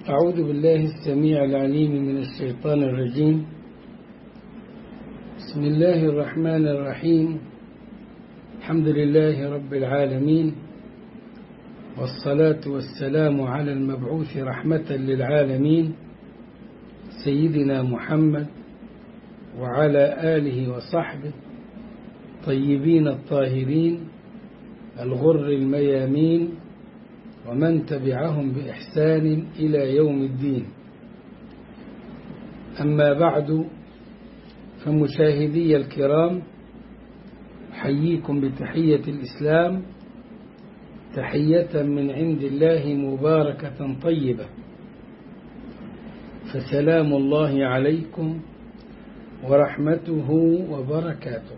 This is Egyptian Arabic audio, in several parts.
أعوذ بالله السميع العليم من الشيطان الرجيم بسم الله الرحمن الرحيم الحمد لله رب العالمين والصلاة والسلام على المبعوث رحمة للعالمين سيدنا محمد وعلى آله وصحبه طيبين الطاهرين الغر الميامين ومن تبعهم بإحسان إلى يوم الدين أما بعد فمشاهدي الكرام أحييكم بتحية الإسلام تحية من عند الله مباركة طيبة فسلام الله عليكم ورحمته وبركاته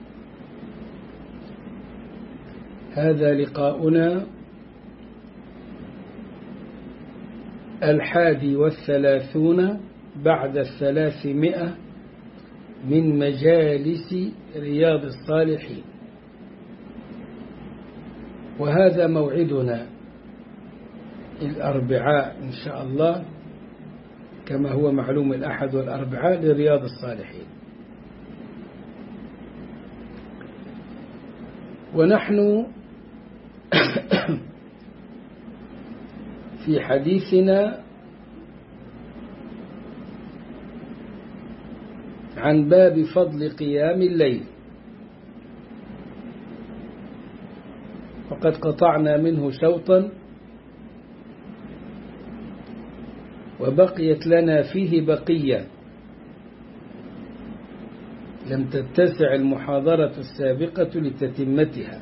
هذا لقاؤنا الحادي والثلاثون بعد الثلاثمائة من مجالس رياض الصالحين وهذا موعدنا الأربعاء إن شاء الله كما هو معلوم الأحد والأربعاء لرياض الصالحين ونحن في حديثنا عن باب فضل قيام الليل وقد قطعنا منه شوطا وبقيت لنا فيه بقية لم تتسع المحاضرة السابقة لتتمتها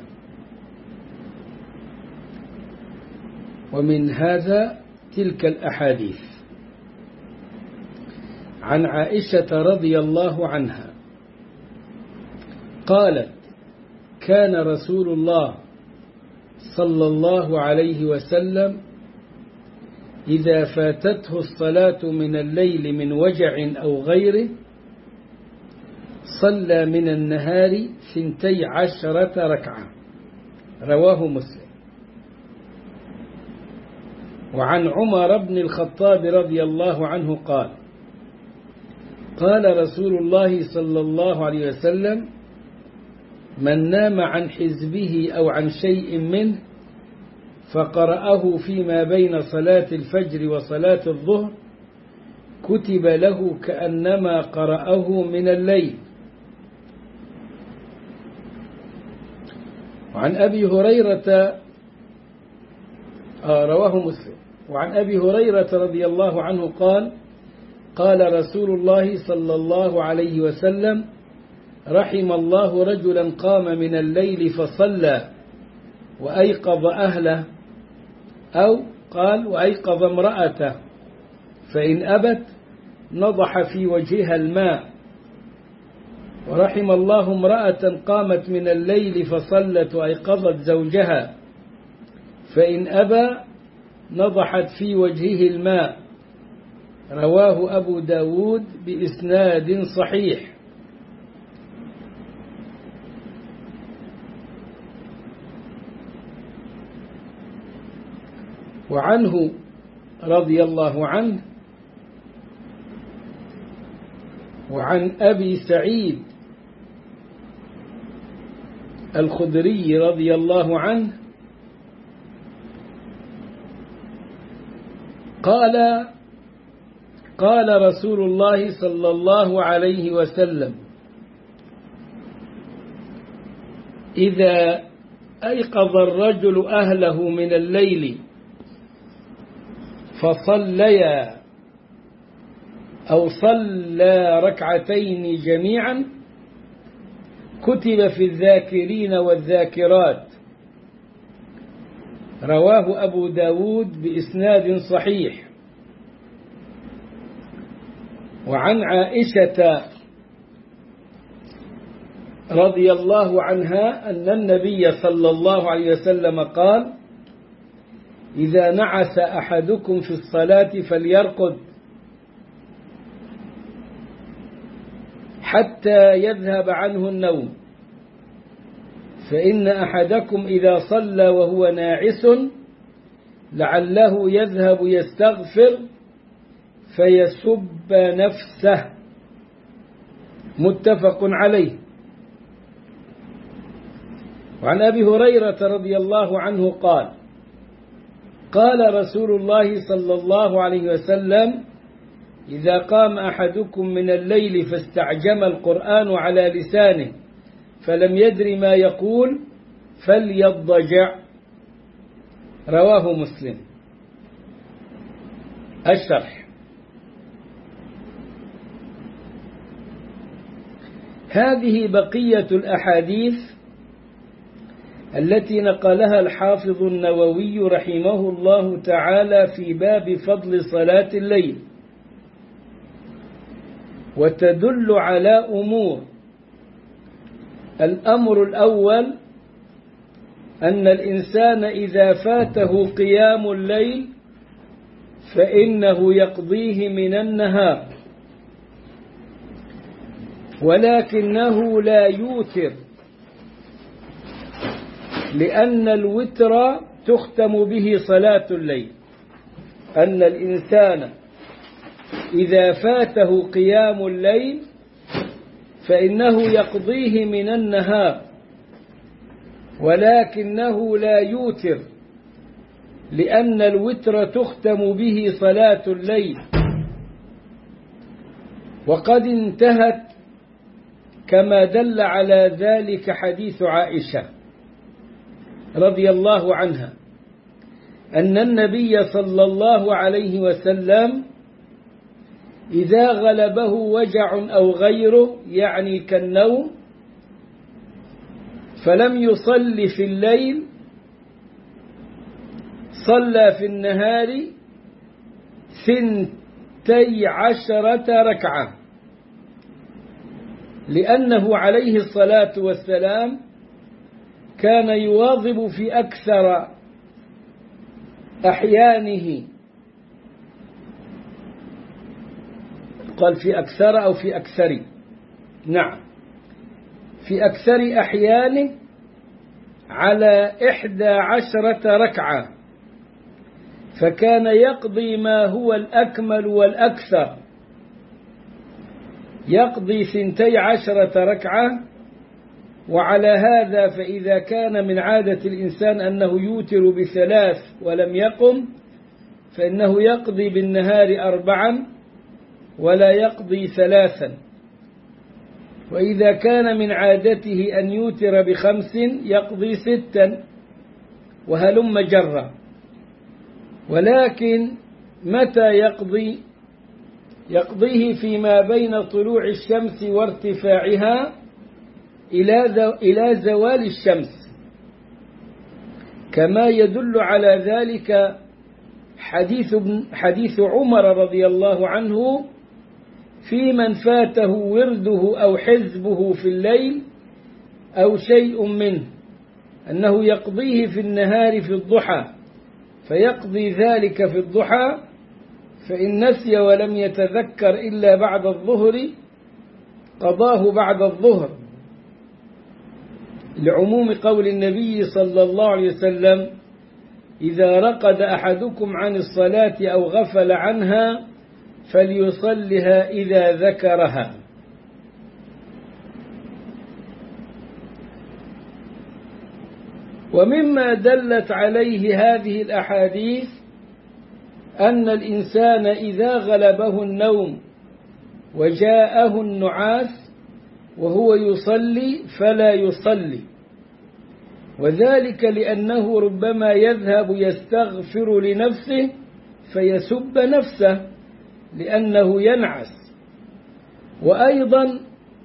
ومن هذا تلك الأحاديث عن عائشة رضي الله عنها قالت كان رسول الله صلى الله عليه وسلم إذا فاتته الصلاة من الليل من وجع أو غيره صلى من النهار ثنتي عشرة ركعة رواه مسلم وعن عمر بن الخطاب رضي الله عنه قال قال رسول الله صلى الله عليه وسلم من نام عن حزبه أو عن شيء منه فقرأه فيما بين صلاة الفجر وصلاة الظهر كتب له كأنما قرأه من الليل وعن أبي هريرة آه رواه مسلم وعن أبي هريرة رضي الله عنه قال قال رسول الله صلى الله عليه وسلم رحم الله رجلا قام من الليل فصلى وأيقظ أهله أو قال وأيقظ امرأته فإن أبت نضح في وجهها الماء ورحم الله امرأة قامت من الليل فصلت وأيقظت زوجها فإن أبى نضحت في وجهه الماء رواه أبو داود بإسناد صحيح وعنه رضي الله عنه وعن أبي سعيد الخدري رضي الله عنه قال قال رسول الله صلى الله عليه وسلم إذا أيقظ الرجل أهله من الليل فصليا أو صلى ركعتين جميعا كتب في الذاكرين والذاكرات رواه أبو داود بإسناد صحيح وعن عائشة رضي الله عنها أن النبي صلى الله عليه وسلم قال إذا نعس أحدكم في الصلاة فليرقد حتى يذهب عنه النوم فإن أحدكم إذا صلى وهو ناعس لعله يذهب يستغفر فيسب نفسه متفق عليه وعن أبي هريرة رضي الله عنه قال قال رسول الله صلى الله عليه وسلم إذا قام أحدكم من الليل فاستعجم القرآن على لسانه فلم يدر ما يقول فليضجع رواه مسلم الشرح هذه بقية الأحاديث التي نقلها الحافظ النووي رحمه الله تعالى في باب فضل صلاة الليل وتدل على أمور الأمر الأول أن الإنسان إذا فاته قيام الليل فإنه يقضيه من النهار ولكنه لا يوتر لأن الوتر تختم به صلاة الليل أن الإنسان إذا فاته قيام الليل فإنه يقضيه من النهار ولكنه لا يوتر لأن الوتر تختم به صلاة الليل وقد انتهت كما دل على ذلك حديث عائشة رضي الله عنها أن النبي صلى الله عليه وسلم إذا غلبه وجع أو غيره يعني كالنوم فلم يصل في الليل صلى في النهار ثنتي عشرة ركعة لأنه عليه الصلاة والسلام كان يواظب في أكثر أحيانه قال في أكثر أو في أكثر نعم في أكثر أحيانه على إحدى عشرة ركعة فكان يقضي ما هو الأكمل والأكثر يقضي ثنتي عشرة ركعة وعلى هذا فإذا كان من عادة الإنسان أنه يوتر بثلاث ولم يقم فإنه يقضي بالنهار أربعا ولا يقضي ثلاثا وإذا كان من عادته أن يوتر بخمس يقضي ستا وهلم جرا ولكن متى يقضي يقضيه فيما بين طلوع الشمس وارتفاعها إلى زوال الشمس كما يدل على ذلك حديث, حديث عمر رضي الله عنه في من فاته ورده أو حزبه في الليل أو شيء منه أنه يقضيه في النهار في الضحى فيقضي ذلك في الضحى فإن نسي ولم يتذكر إلا بعد الظهر قضاه بعد الظهر لعموم قول النبي صلى الله عليه وسلم إذا رقد أحدكم عن الصلاة أو غفل عنها فليصلها إذا ذكرها ومما دلت عليه هذه الأحاديث أن الإنسان إذا غلبه النوم وجاءه النعاس وهو يصلي فلا يصلي وذلك لأنه ربما يذهب يستغفر لنفسه فيسب نفسه لأنه ينعس وأيضا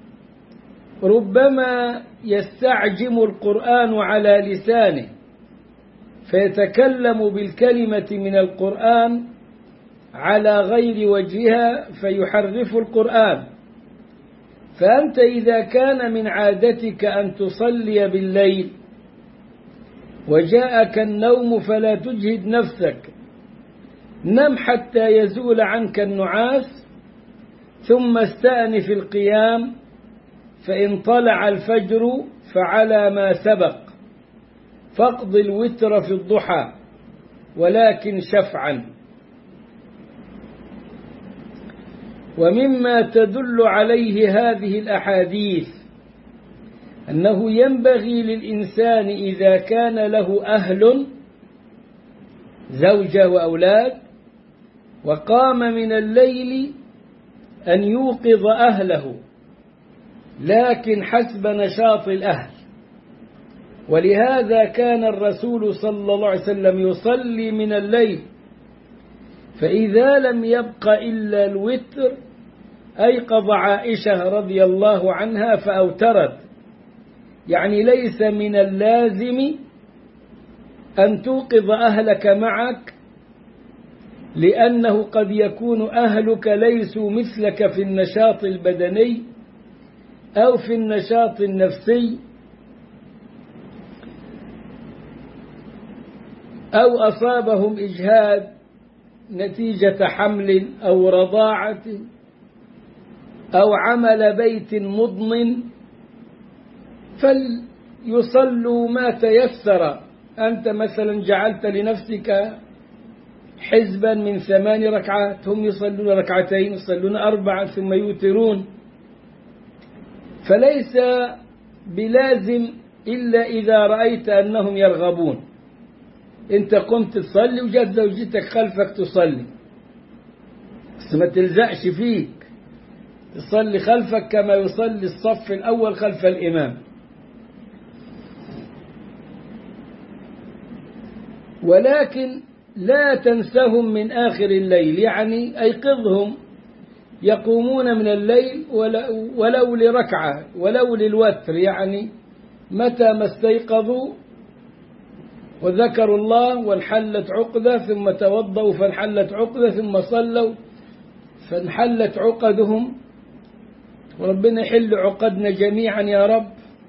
ربما يستعجم القرآن على لسانه فيتكلم بالكلمة من القرآن على غير وجهها فيحرف القرآن فأنت إذا كان من عادتك أن تصلي بالليل وجاءك النوم فلا تجهد نفسك نم حتى يزول عنك النعاس ثم استأنف القيام فإن طلع الفجر فعلى ما سبق فاقض الوتر في الضحى ولكن شفعا ومما تدل عليه هذه الأحاديث أنه ينبغي للإنسان إذا كان له أهل زوجة وأولاد وقام من الليل أن يوقظ أهله لكن حسب نشاط الأهل ولهذا كان الرسول صلى الله عليه وسلم يصلي من الليل فإذا لم يبق إلا الوتر أيقظ عائشة رضي الله عنها فأوترت يعني ليس من اللازم أن توقظ أهلك معك لأنه قد يكون أهلك ليسوا مثلك في النشاط البدني أو في النشاط النفسي أو أصابهم إجهاد نتيجة حمل أو رضاعة أو عمل بيت مضمن فليصلوا ما تيسر أنت مثلا جعلت لنفسك حزبا من ثمان ركعات هم يصلون ركعتين يصلون أربعة ثم يوترون فليس بلازم إلا إذا رأيت أنهم يرغبون أنت قمت تصلي وجات زوجتك خلفك تصلي بس ما تلزقش فيك تصلي خلفك كما يصلي الصف الأول خلف الإمام ولكن لا تنسهم من آخر الليل يعني أيقظهم يقومون من الليل ولو لركعة ولو للوتر يعني متى ما استيقظوا وذكروا الله وانحلت عقدة ثم توضوا فانحلت عقدة ثم صلوا فانحلت عقدهم وربنا يحل عقدنا جميعا يا رب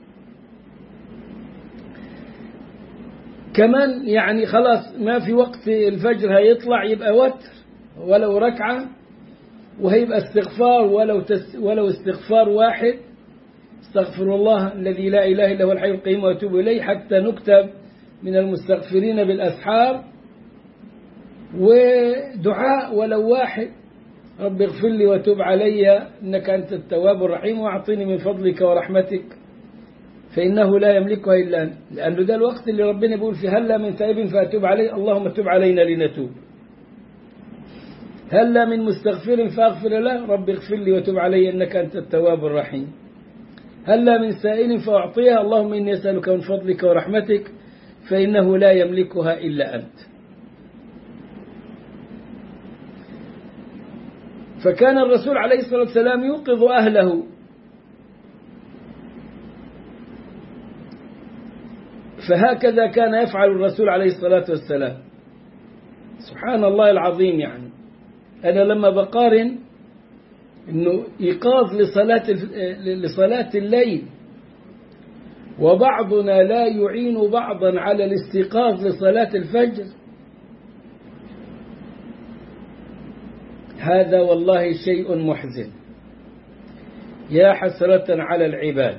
كمان يعني خلاص ما في وقت الفجر هيطلع يبقى وتر ولو ركعة وهيبقى استغفار ولو تس ولو استغفار واحد استغفر الله الذي لا إله إلا هو الحي القيوم وأتوب إليه حتى نكتب من المستغفرين بالأسحار ودعاء ولو واحد رب اغفر لي وتب علي إنك أنت التواب الرحيم وأعطني من فضلك ورحمتك فإنه لا يملكها إلا أنت لأنه ده الوقت اللي ربنا بيقول فيه هلا من تائب فأتوب عليه اللهم تب علينا لنتوب هلا من مستغفر فأغفر له رب اغفر لي وتب علي إنك أنت التواب الرحيم هلا من سائل فأعطيها اللهم إني أسألك من فضلك ورحمتك فإنه لا يملكها إلا أنت فكان الرسول عليه الصلاة والسلام يوقظ أهله فهكذا كان يفعل الرسول عليه الصلاة والسلام سبحان الله العظيم يعني أنا لما بقارن أنه إيقاظ لصلاة, لصلاة الليل وبعضنا لا يعين بعضا على الاستيقاظ لصلاة الفجر هذا والله شيء محزن يا حسرة على العباد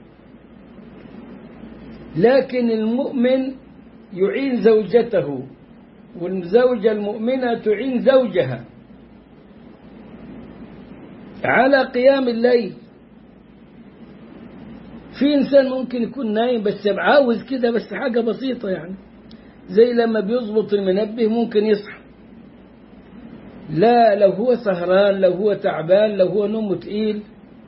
لكن المؤمن يعين زوجته والزوجة المؤمنة تعين زوجها على قيام الليل في إنسان ممكن يكون نايم بس عاوز كده بس حاجة بسيطة يعني زي لما بيظبط المنبه ممكن يصحى لا لو هو سهران لو هو تعبان لو هو نومه تقيل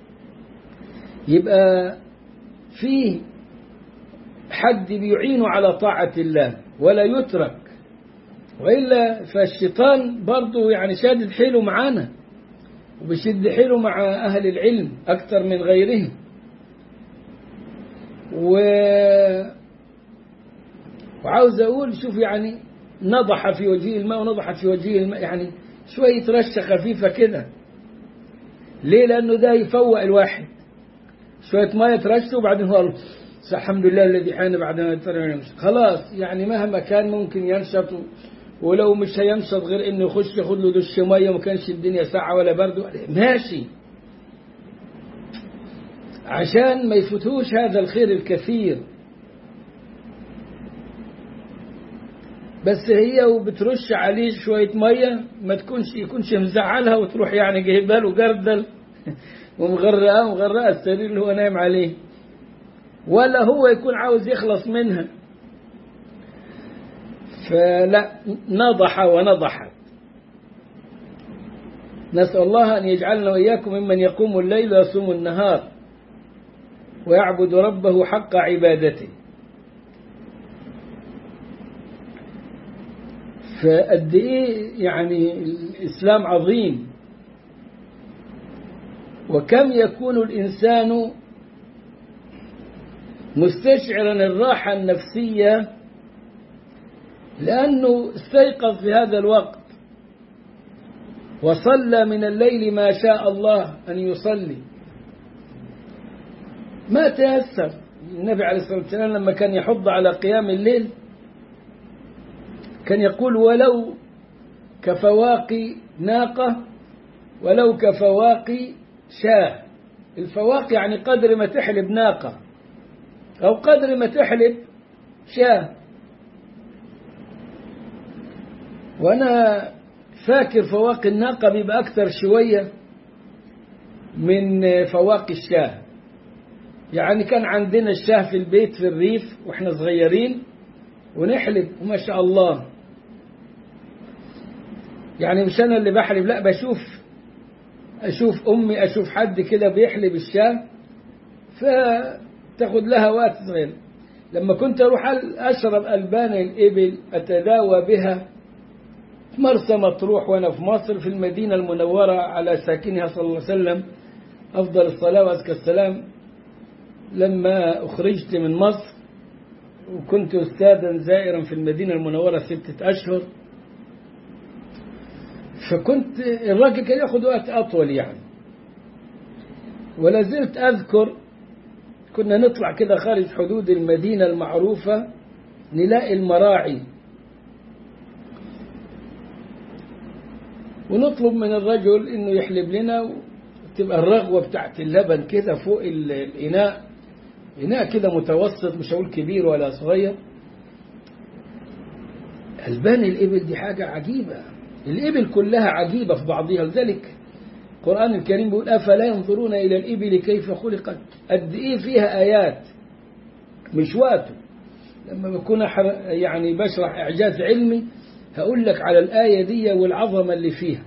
يبقى فيه حد بيعينه على طاعة الله ولا يترك وإلا فالشيطان برضه يعني شادد حيله معانا وبيشد حيله مع أهل العلم أكثر من غيرهم و... وعاوز أقول شوف يعني نضح في وجهه الماء ونضح في وجهه الماء يعني شوية رشة خفيفة كده ليه لأنه ده يفوق الواحد شوية مية ترشه وبعدين هو الحمد لله الذي حان بعد ما خلاص يعني مهما كان ممكن ينشط ولو مش هينشط غير انه يخش ياخد له دش ميه وما كانش الدنيا ساعه ولا برد ماشي عشان ما يفوتوش هذا الخير الكثير بس هي وبترش عليه شوية مية ما تكونش يكونش مزعلها وتروح يعني جايبه له جردل ومغرقاه ومغرقه السرير اللي هو نايم عليه ولا هو يكون عاوز يخلص منها فلا نضح ونضحت نسأل الله أن يجعلنا وإياكم ممن يقوم الليل ويصوم النهار ويعبد ربه حق عبادته فقد إيه يعني الإسلام عظيم وكم يكون الإنسان مستشعرا الراحة النفسية لأنه استيقظ في هذا الوقت وصلى من الليل ما شاء الله أن يصلي ما تيسر النبي عليه الصلاة والسلام لما كان يحض على قيام الليل كان يقول ولو كفواق ناقة ولو كفواق شاه الفواق يعني قدر ما تحلب ناقة أو قدر ما تحلب شاه وأنا فاكر فواق الناقة بيبقى أكثر شوية من فواق الشاه يعني كان عندنا الشاه في البيت في الريف وإحنا صغيرين ونحلب وما شاء الله يعني مش أنا اللي بحلب لا بشوف أشوف أمي أشوف حد كده بيحلب الشاه فتاخد لها وقت صغير لما كنت أروح أشرب ألبان الإبل أتداوى بها في مرسى مطروح وأنا في مصر في المدينة المنورة على ساكنها صلى الله عليه وسلم أفضل الصلاة وأزكى السلام لما أخرجت من مصر وكنت أستاذا زائرا في المدينة المنورة ستة أشهر فكنت الراجل كان ياخذ وقت أطول يعني ولا زلت أذكر كنا نطلع كده خارج حدود المدينة المعروفة نلاقي المراعي ونطلب من الرجل انه يحلب لنا وتبقى الرغوة بتاعت اللبن كده فوق الإناء إناء كده متوسط مش هقول كبير ولا صغير ألبان الإبل دي حاجة عجيبة الإبل كلها عجيبة في بعضها لذلك القرآن الكريم بيقول أفلا ينظرون إلى الإبل كيف خلقت قد إيه فيها آيات مش وقته لما بكون يعني بشرح إعجاز علمي هقول لك على الآية دي والعظمة اللي فيها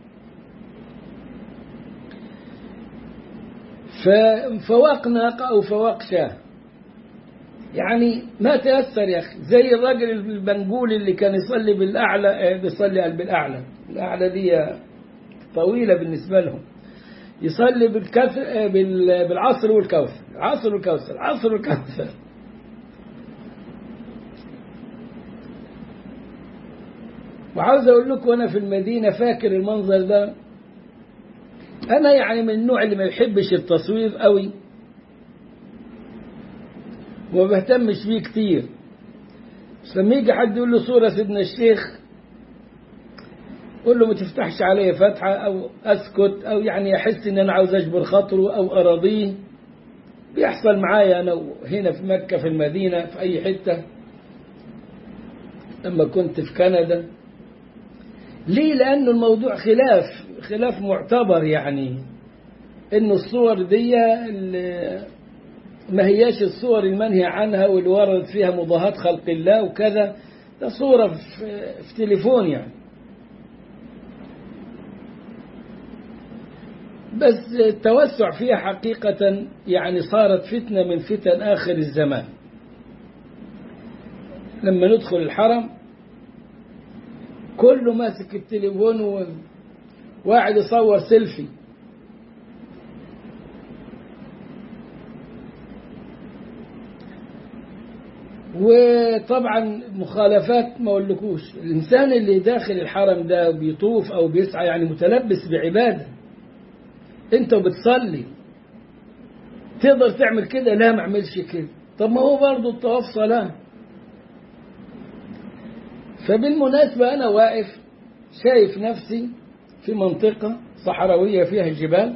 ففواق ناقة أو فواق شاه يعني ما تأثر يا أخي زي الراجل البنجول اللي كان يصلي بالأعلى بيصلي بالأعلى الأعلى دي طويلة بالنسبة لهم يصلي بالكثر بالعصر والكوثر العصر والكوثر العصر والكوثر وعاوز أقول لكم وأنا في المدينة فاكر المنظر ده أنا يعني من النوع اللي ما يحبش التصوير قوي وما بهتمش بيه كتير بس لما يجي حد يقول له صورة سيدنا الشيخ قول له ما تفتحش علي فتحة أو أسكت أو يعني أحس إن أنا عاوز أجبر خاطره أو أراضيه بيحصل معايا أنا هنا في مكة في المدينة في أي حتة لما كنت في كندا ليه لأنه الموضوع خلاف خلاف معتبر يعني إنه الصور دي ما هياش الصور المنهي عنها واللي ورد فيها مضاهاة خلق الله وكذا ده صورة في, في تليفون يعني بس التوسع فيها حقيقة يعني صارت فتنة من فتن آخر الزمان لما ندخل الحرم كله ماسك التليفون وواحد يصور سيلفي وطبعا مخالفات ما اقولكوش الانسان اللي داخل الحرم ده بيطوف او بيسعى يعني متلبس بعباده انت بتصلي تقدر تعمل كده لا ما اعملش كده طب ما هو برضه الطواف صلاه فبالمناسبة أنا واقف شايف نفسي في منطقة صحراوية فيها جبال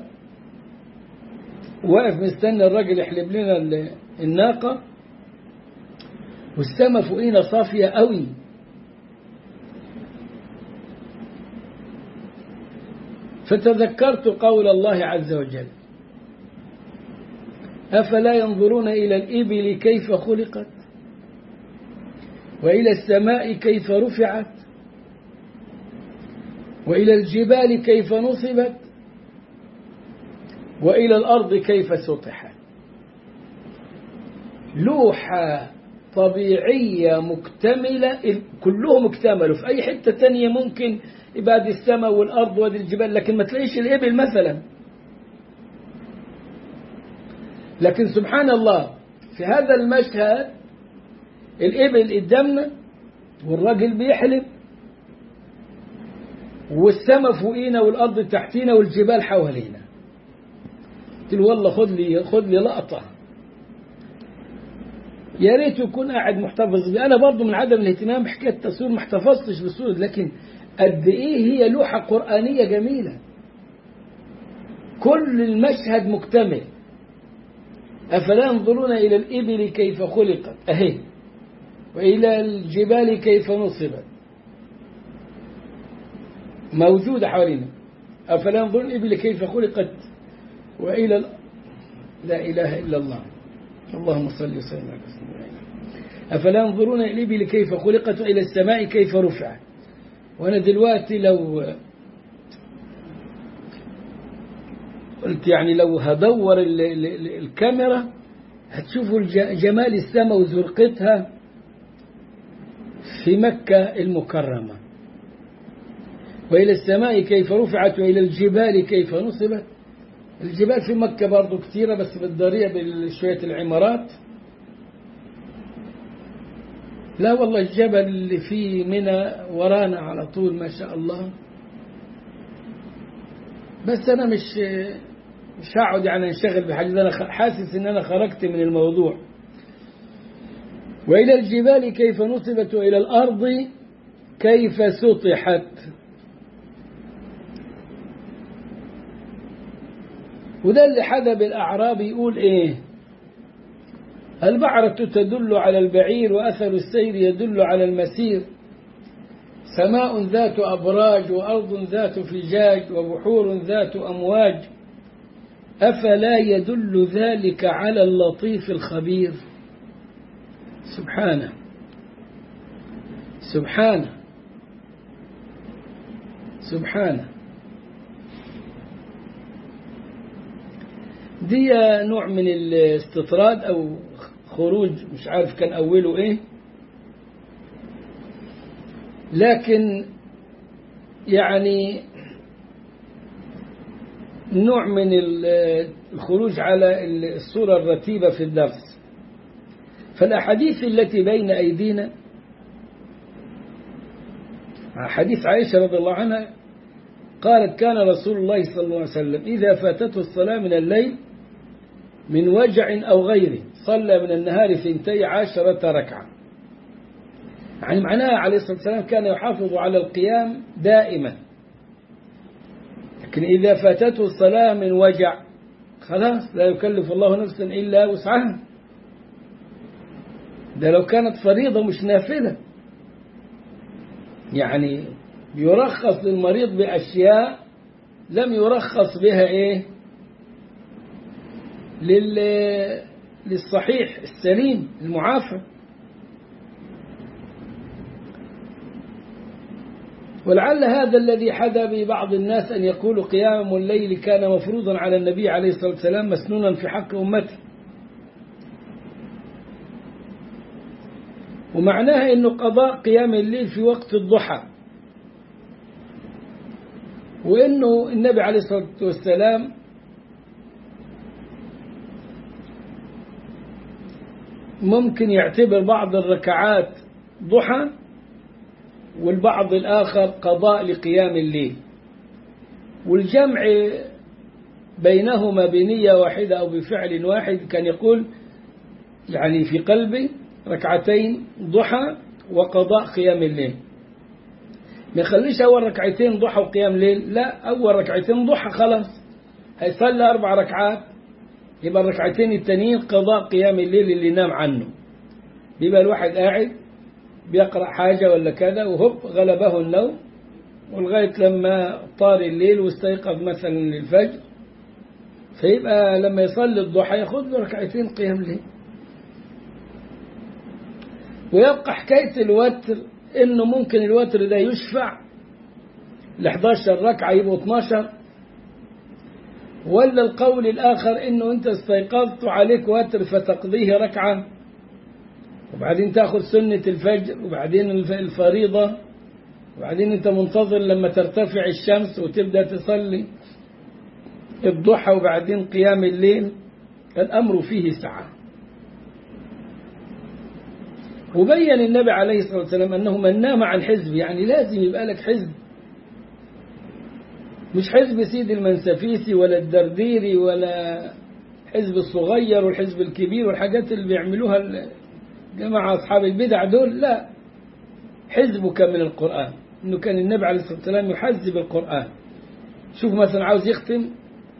واقف مستني الراجل يحلب لنا الناقة والسماء فوقينا صافية قوي فتذكرت قول الله عز وجل أفلا ينظرون إلى الإبل كيف خلقت وإلى السماء كيف رفعت وإلى الجبال كيف نصبت وإلى الأرض كيف سطحت لوحة طبيعية مكتملة كلهم اكتملوا في أي حتة تانية ممكن يبقى السماء والأرض وادي الجبال لكن ما تلاقيش الإبل مثلا لكن سبحان الله في هذا المشهد الإبل قدامنا والراجل بيحلب والسماء فوقينا والأرض تحتينا والجبال حوالينا قلت له والله خد لي خد لي لقطة يا ريت يكون قاعد محتفظ بي أنا برضو من عدم الاهتمام بحكاية التصوير ما احتفظتش بالصورة لكن قد إيه هي لوحة قرآنية جميلة كل المشهد مكتمل أفلا ينظرون إلى الإبل كيف خلقت أهي وإلى الجبال كيف نصبت موجودة حوالينا أفلا ينظرون الإبل كيف خلقت وإلى ال... لا إله إلا الله اللهم صل وسلم على سيدنا أفلا ينظرون إلى الإبل كيف خلقت وإلى السماء كيف رفعت وأنا دلوقتي لو قلت يعني لو هدور ال ال ال الكاميرا هتشوفوا جمال السماء وزرقتها في مكة المكرمة وإلى السماء كيف رفعت وإلى الجبال كيف نصبت الجبال في مكة برضو كثيرة بس بالضرية بشوية العمارات لا والله الجبل اللي فيه منى ورانا على طول ما شاء الله بس أنا مش مش هقعد يعني انشغل بحاجة أنا حاسس إن أنا خرجت من الموضوع وإلى الجبال كيف نصبت وإلى الأرض كيف سطحت وده اللي حدب الأعراب يقول إيه البعرة تدل على البعير وأثر السير يدل على المسير سماء ذات أبراج وأرض ذات فجاج وبحور ذات أمواج أفلا يدل ذلك على اللطيف الخبير سبحانه سبحانه سبحانه دي نوع من الاستطراد أو خروج مش عارف كان أوله إيه لكن يعني نوع من الخروج على الصورة الرتيبة في الدرس فالأحاديث التي بين أيدينا حديث عائشة رضي الله عنها قالت كان رسول الله صلى الله عليه وسلم إذا فاتته الصلاة من الليل من وجع أو غيره صلى من النهار ثنتي عشرة ركعة يعني معناها عليه الصلاة والسلام كان يحافظ على القيام دائما لكن إذا فاتته الصلاة من وجع خلاص لا يكلف الله نفسا إلا وسعها ده لو كانت فريضة مش نافلة يعني يرخص للمريض بأشياء لم يرخص بها إيه لل للصحيح السليم المعافى ولعل هذا الذي حدا ببعض الناس أن يقول قيام الليل كان مفروضا على النبي عليه الصلاة والسلام مسنونا في حق أمته ومعناها أنه قضاء قيام الليل في وقت الضحى وأنه النبي عليه الصلاة والسلام ممكن يعتبر بعض الركعات ضحى والبعض الآخر قضاء لقيام الليل والجمع بينهما بنية واحدة أو بفعل واحد كان يقول يعني في قلبي ركعتين ضحى وقضاء قيام الليل ما يخليش أول ركعتين ضحى وقيام ليل لا أول ركعتين ضحى خلاص هيصلي أربع ركعات يبقى الركعتين التانيين قضاء قيام الليل اللي نام عنه بيبقى الواحد قاعد بيقرأ حاجة ولا كذا وهب غلبه النوم ولغاية لما طار الليل واستيقظ مثلا للفجر فيبقى لما يصلي الضحى ياخد له ركعتين قيام ليل ويبقى حكاية الوتر انه ممكن الوتر ده يشفع ل 11 ركعة يبقوا 12 ولا القول الآخر انه انت استيقظت وعليك وتر فتقضيه ركعة وبعدين تاخذ سنة الفجر وبعدين الفريضة وبعدين انت منتظر لما ترتفع الشمس وتبدأ تصلي الضحى وبعدين قيام الليل الأمر فيه سعة وبين النبي عليه الصلاة والسلام أنه من نام عن حزب يعني لازم يبقى لك حزب مش حزب سيد المنسفيسي ولا الدرديري ولا حزب الصغير والحزب الكبير والحاجات اللي بيعملوها جماعة أصحاب البدع دول لا حزبك من القرآن إنه كان النبي عليه الصلاة والسلام يحزب القرآن شوف مثلا عاوز يختم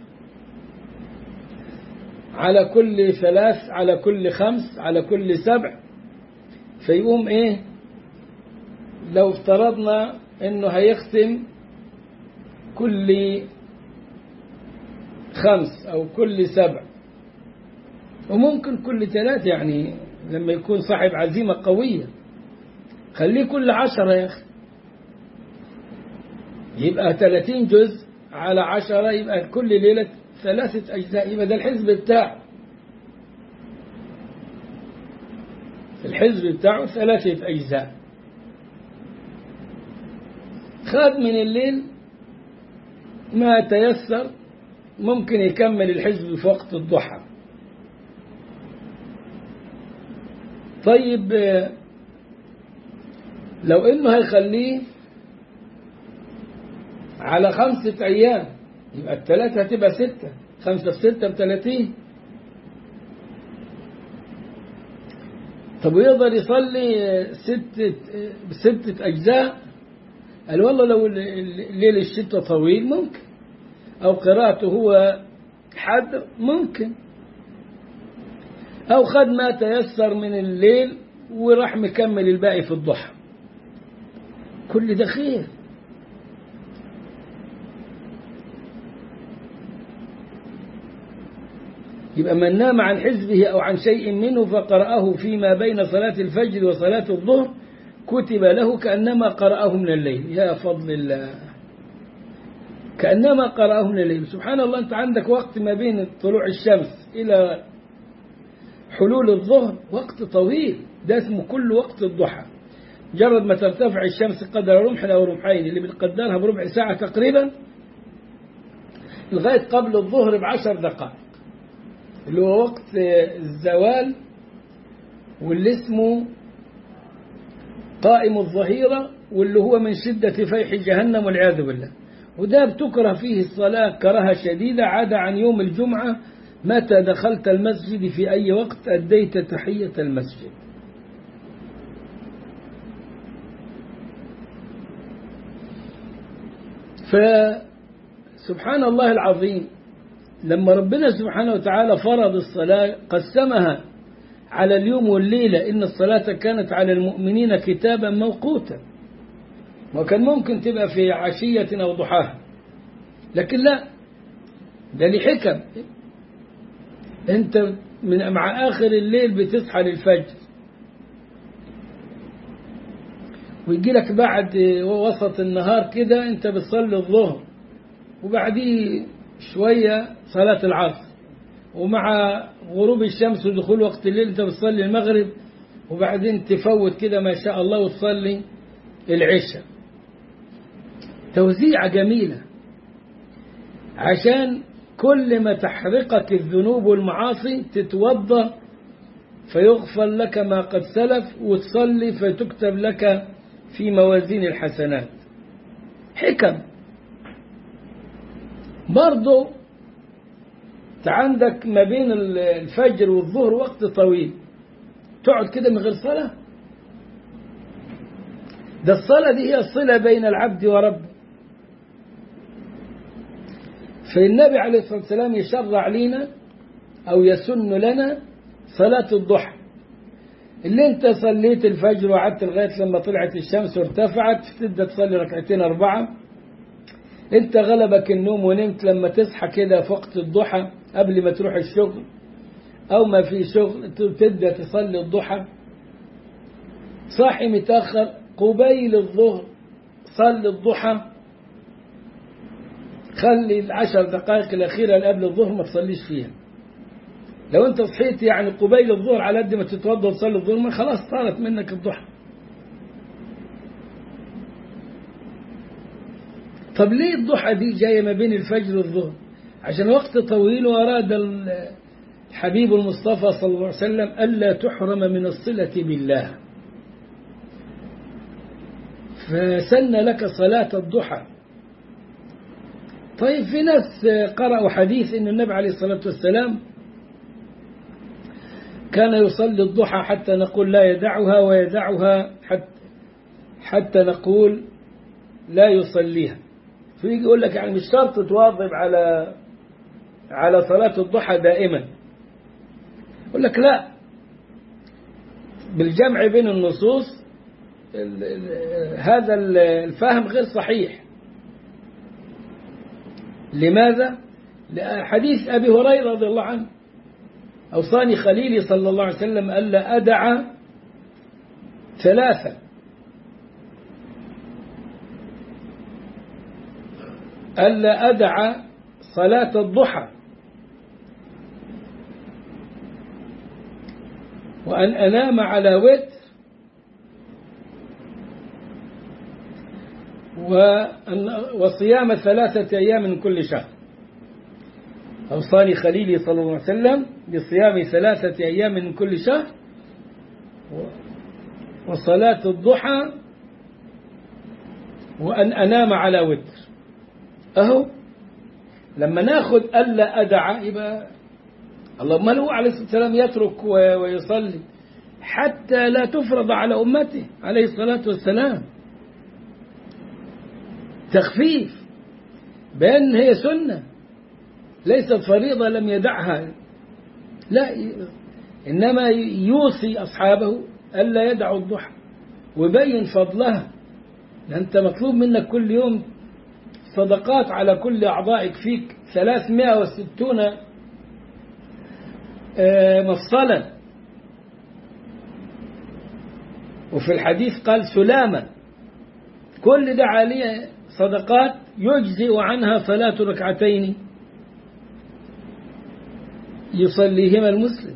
على كل ثلاث على كل خمس على كل سبع فيقوم ايه لو افترضنا انه هيختم كل خمس او كل سبع وممكن كل ثلاث يعني لما يكون صاحب عزيمة قوية خليه كل عشرة يا أخي يبقى 30 جزء على عشرة يبقى كل ليلة ثلاثة أجزاء يبقى ده الحزب بتاعه الحزب بتاعه ثلاثة أجزاء خد من الليل ما تيسر ممكن يكمل الحزب في وقت الضحى طيب لو انه هيخليه على خمسة أيام يبقى الثلاثة هتبقى ستة خمسة في ستة بثلاثين طب ويقدر يصلي ستة ستة أجزاء قال والله لو الليل الشتاء طويل ممكن أو قراءته هو حد ممكن أو خد ما تيسر من الليل وراح مكمل الباقي في الضحى كل ده خير يبقى من نام عن حزبه أو عن شيء منه فقرأه فيما بين صلاة الفجر وصلاة الظهر كتب له كأنما قرأه من الليل يا فضل الله كأنما قرأه من الليل سبحان الله أنت عندك وقت ما بين طلوع الشمس إلى حلول الظهر وقت طويل ده اسمه كل وقت الضحى مجرد ما ترتفع الشمس قدر رمح أو رمحين اللي بتقدرها بربع ساعة تقريبا لغاية قبل الظهر بعشر دقائق اللي هو وقت الزوال واللي اسمه قائم الظهيرة واللي هو من شدة فيح جهنم والعياذ بالله وده بتكره فيه الصلاة كراهة شديدة عدا عن يوم الجمعة متى دخلت المسجد في أي وقت أديت تحية المسجد فسبحان الله العظيم لما ربنا سبحانه وتعالى فرض الصلاة قسمها على اليوم والليلة إن الصلاة كانت على المؤمنين كتابا موقوتا وكان ممكن تبقى في عشية أو ضحاها لكن لا ده لحكم انت من مع آخر الليل بتصحى للفجر ويجي لك بعد وسط النهار كده انت بتصلي الظهر وبعديه شوية صلاة العصر ومع غروب الشمس ودخول وقت الليل انت بتصلي المغرب وبعدين تفوت كده ما شاء الله وتصلي العشاء توزيعة جميلة عشان كل ما تحرقك الذنوب والمعاصي تتوضا فيغفر لك ما قد سلف وتصلي فتكتب لك في موازين الحسنات حكم برضو عندك ما بين الفجر والظهر وقت طويل تقعد كده من غير صلاة ده الصلاة دي هي الصلة بين العبد وربه فالنبي عليه الصلاة والسلام يشرع لنا أو يسن لنا صلاة الضحى اللي انت صليت الفجر وقعدت لغاية لما طلعت الشمس وارتفعت تبدأ تصلي ركعتين أربعة انت غلبك النوم ونمت لما تصحى كده في وقت الضحى قبل ما تروح الشغل أو ما في شغل تبدأ تصلي الضحى صاحي متأخر قبيل الظهر صلي الضحى خلي العشر دقائق الأخيرة اللي قبل الظهر ما تصليش فيها لو أنت صحيت يعني قبيل الظهر على قد ما تتوضا وتصلي الظهر ما خلاص طارت منك الضحى طب ليه الضحى دي جاية ما بين الفجر والظهر عشان وقت طويل وأراد الحبيب المصطفى صلى الله عليه وسلم ألا تحرم من الصلة بالله فسن لك صلاة الضحى طيب في ناس قرأوا حديث أن النبي عليه الصلاة والسلام كان يصلي الضحى حتى نقول لا يدعها ويدعها حتى, حتى نقول لا يصليها فيجي يقول لك يعني مش شرط تواظب على على صلاة الضحى دائما يقول لك لا بالجمع بين النصوص هذا الفهم غير صحيح لماذا؟ حديث أبي هريرة رضي الله عنه أوصاني خليلي صلى الله عليه وسلم ألا أدع ثلاثة ألا أدع صلاة الضحى وأن أنام على وتر وصيام ثلاثة أيام من كل شهر أوصاني خليلي صلى الله عليه وسلم بصيام ثلاثة أيام من كل شهر وصلاة الضحى وأن أنام على وتر أهو لما ناخذ ألا أدع يبقى اللهم هو عليه الصلاة والسلام يترك ويصلي حتى لا تفرض على أمته عليه الصلاة والسلام تخفيف بأن هي سنة ليست فريضة لم يدعها لا إنما يوصي أصحابه ألا يدعوا الضحى ويبين فضلها أنت مطلوب منك كل يوم صدقات على كل أعضائك فيك 360 مفصلا وفي الحديث قال سلاما كل ده عليه صدقات يجزئ عنها صلاة ركعتين يصليهما المسلم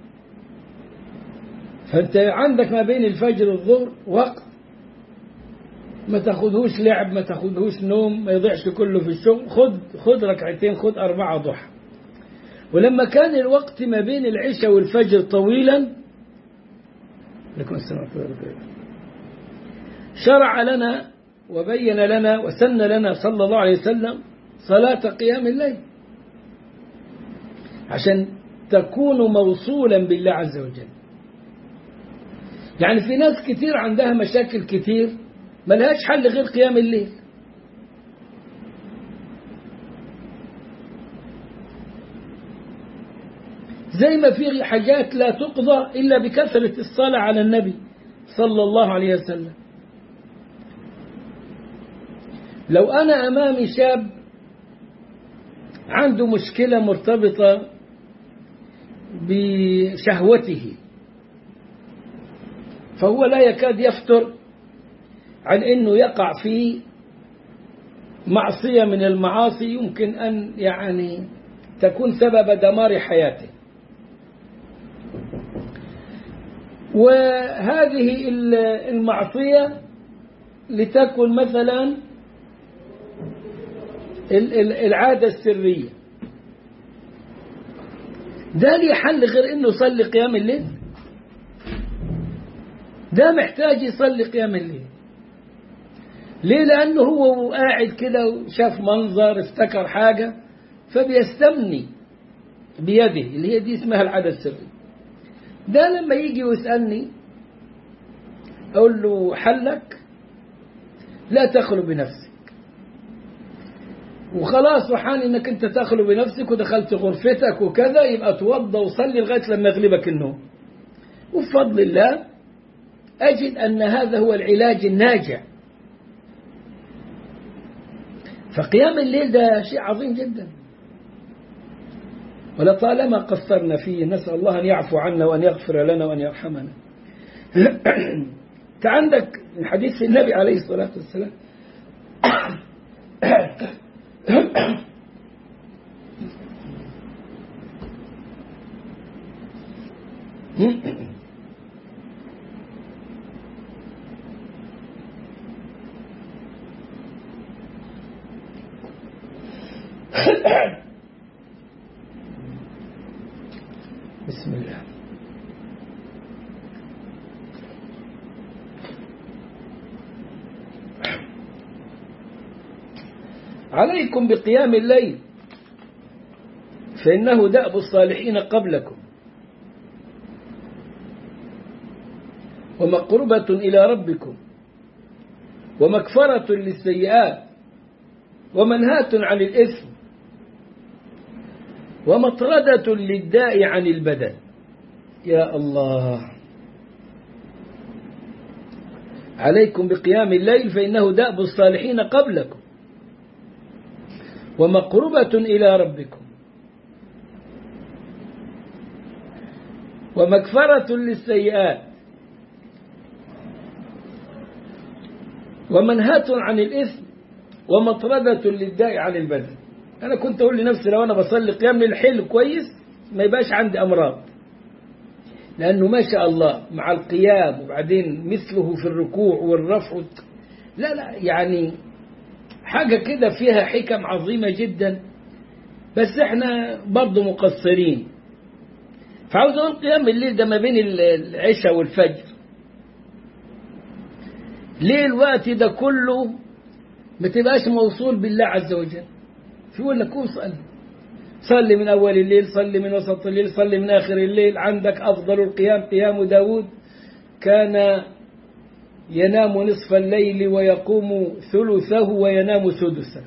فأنت عندك ما بين الفجر والظهر وقت ما تاخذهوش لعب ما تاخذهوش نوم ما يضيعش كله في الشغل خد خد ركعتين خد أربعة ضحى ولما كان الوقت ما بين العشاء والفجر طويلا لكم السلام شرع لنا وبين لنا وسن لنا صلى الله عليه وسلم صلاة قيام الليل عشان تكون موصولا بالله عز وجل يعني في ناس كتير عندها مشاكل كتير ملهاش حل غير قيام الليل زي ما في حاجات لا تقضى إلا بكثرة الصلاة على النبي صلى الله عليه وسلم لو أنا أمامي شاب عنده مشكلة مرتبطة بشهوته فهو لا يكاد يفتر عن أنه يقع في معصية من المعاصي يمكن أن يعني تكون سبب دمار حياته وهذه المعصية لتكن مثلا العادة السرية ده ليه حل غير انه يصلي قيام الليل ده محتاج يصلي قيام الليل ليه لانه هو قاعد كده وشاف منظر افتكر حاجة فبيستمني بيده اللي هي دي اسمها العادة السرية ده لما يجي ويسألني أقول له حلك لا تخلو بنفسك وخلاص وحان انك انت تخلو بنفسك ودخلت غرفتك وكذا يبقى توضى وصلي لغايه لما يغلبك النوم وبفضل الله أجد أن هذا هو العلاج الناجع فقيام الليل ده شيء عظيم جدا ولطالما قصرنا فيه نسأل الله أن يعفو عنا وأن يغفر لنا وأن يرحمنا أنت عندك من حديث النبي عليه الصلاة والسلام بسم الله عليكم بقيام الليل فإنه دأب الصالحين قبلكم ومقربة إلى ربكم ومكفرة للسيئات ومنهاة عن الإثم ومطردة للداء عن البدن يا الله عليكم بقيام الليل فإنه دأب الصالحين قبلكم ومقربة إلى ربكم ومكفرة للسيئات ومنهاة عن الإثم ومطردة للداء عن البدن أنا كنت أقول لنفسي لو أنا بصلي قيام ليل حلو كويس ما يبقاش عندي أمراض لأنه ما شاء الله مع القيام وبعدين مثله في الركوع والرفع لا لا يعني حاجة كده فيها حكم عظيمة جدا بس احنا برضه مقصرين فعاوز اقول قيام الليل ده ما بين العشاء والفجر ليه الوقت ده كله ما تبقاش موصول بالله عز وجل في يقول لك قوم صلي صلي من أول الليل صلي من وسط الليل صلي من آخر الليل عندك أفضل القيام قيام داود كان ينام نصف الليل ويقوم ثلثه وينام سدسه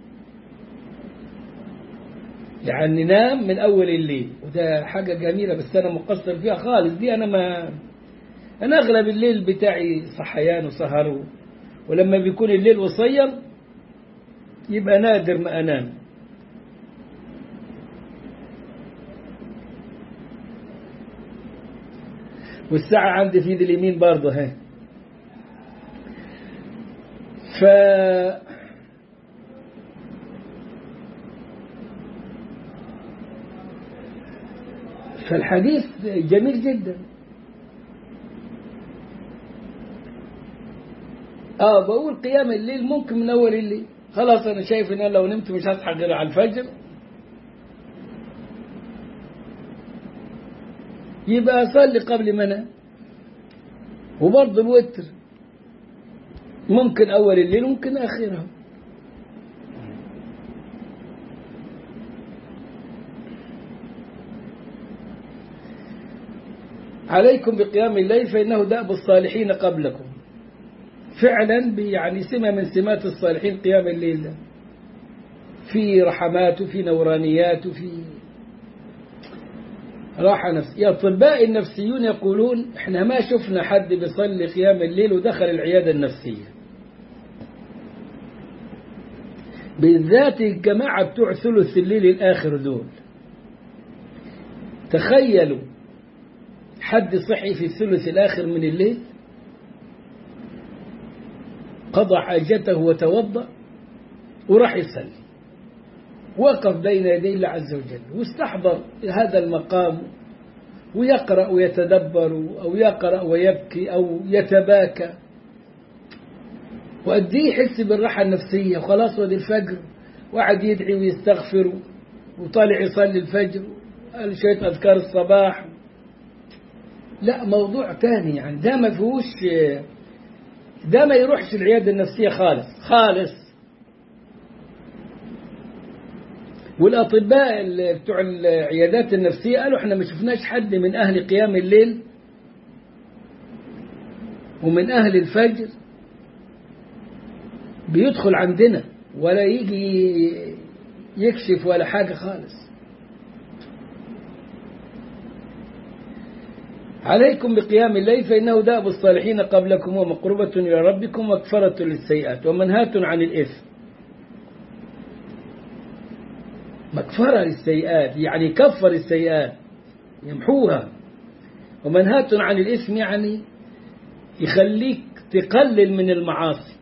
يعني نام من أول الليل وده حاجة جميلة بس أنا مقصر فيها خالص دي أنا ما أنا أغلب الليل بتاعي صحيان وسهر ولما بيكون الليل قصير يبقى نادر ما أنام والساعة عندي في يد اليمين برضه ها ف فالحديث جميل جدا اه بقول قيام الليل ممكن من اول الليل خلاص انا شايف ان انا لو نمت مش هصحى غير على الفجر يبقى اصلي قبل ما انام وبرضه الوتر ممكن اول الليل ممكن اخرها عليكم بقيام الليل فإنه دأب الصالحين قبلكم فعلا يعني سمة من سمات الصالحين قيام الليل ده في رحمات وفي نورانيات وفي راحة نفسية الأطباء النفسيون يقولون احنا ما شفنا حد بيصلي قيام الليل ودخل العيادة النفسية بالذات الجماعة بتوع ثلث الليل الآخر دول تخيلوا حد صحي في الثلث الآخر من الليل قضى حاجته وتوضأ وراح يصلي وقف بين يدي الله عز وجل واستحضر هذا المقام ويقرأ ويتدبر أو يقرأ ويبكي أو يتباكى وقد يحس بالراحة النفسية وخلاص ودي الفجر وقعد يدعي ويستغفر وطالع يصلي الفجر قال شوية أذكار الصباح لا موضوع تاني يعني ده ما فيهوش ده ما يروحش العيادة النفسية خالص خالص والأطباء بتوع العيادات النفسية قالوا احنا ما شفناش حد من أهل قيام الليل ومن أهل الفجر بيدخل عندنا ولا يجي يكشف ولا حاجة خالص عليكم بقيام الليل فإنه دأب الصالحين قبلكم ومقربة إلى ربكم وكفرة للسيئات ومنهاة عن الإثم مكفرة للسيئات يعني كفر السيئات يمحوها ومنهاة عن الإثم يعني يخليك تقلل من المعاصي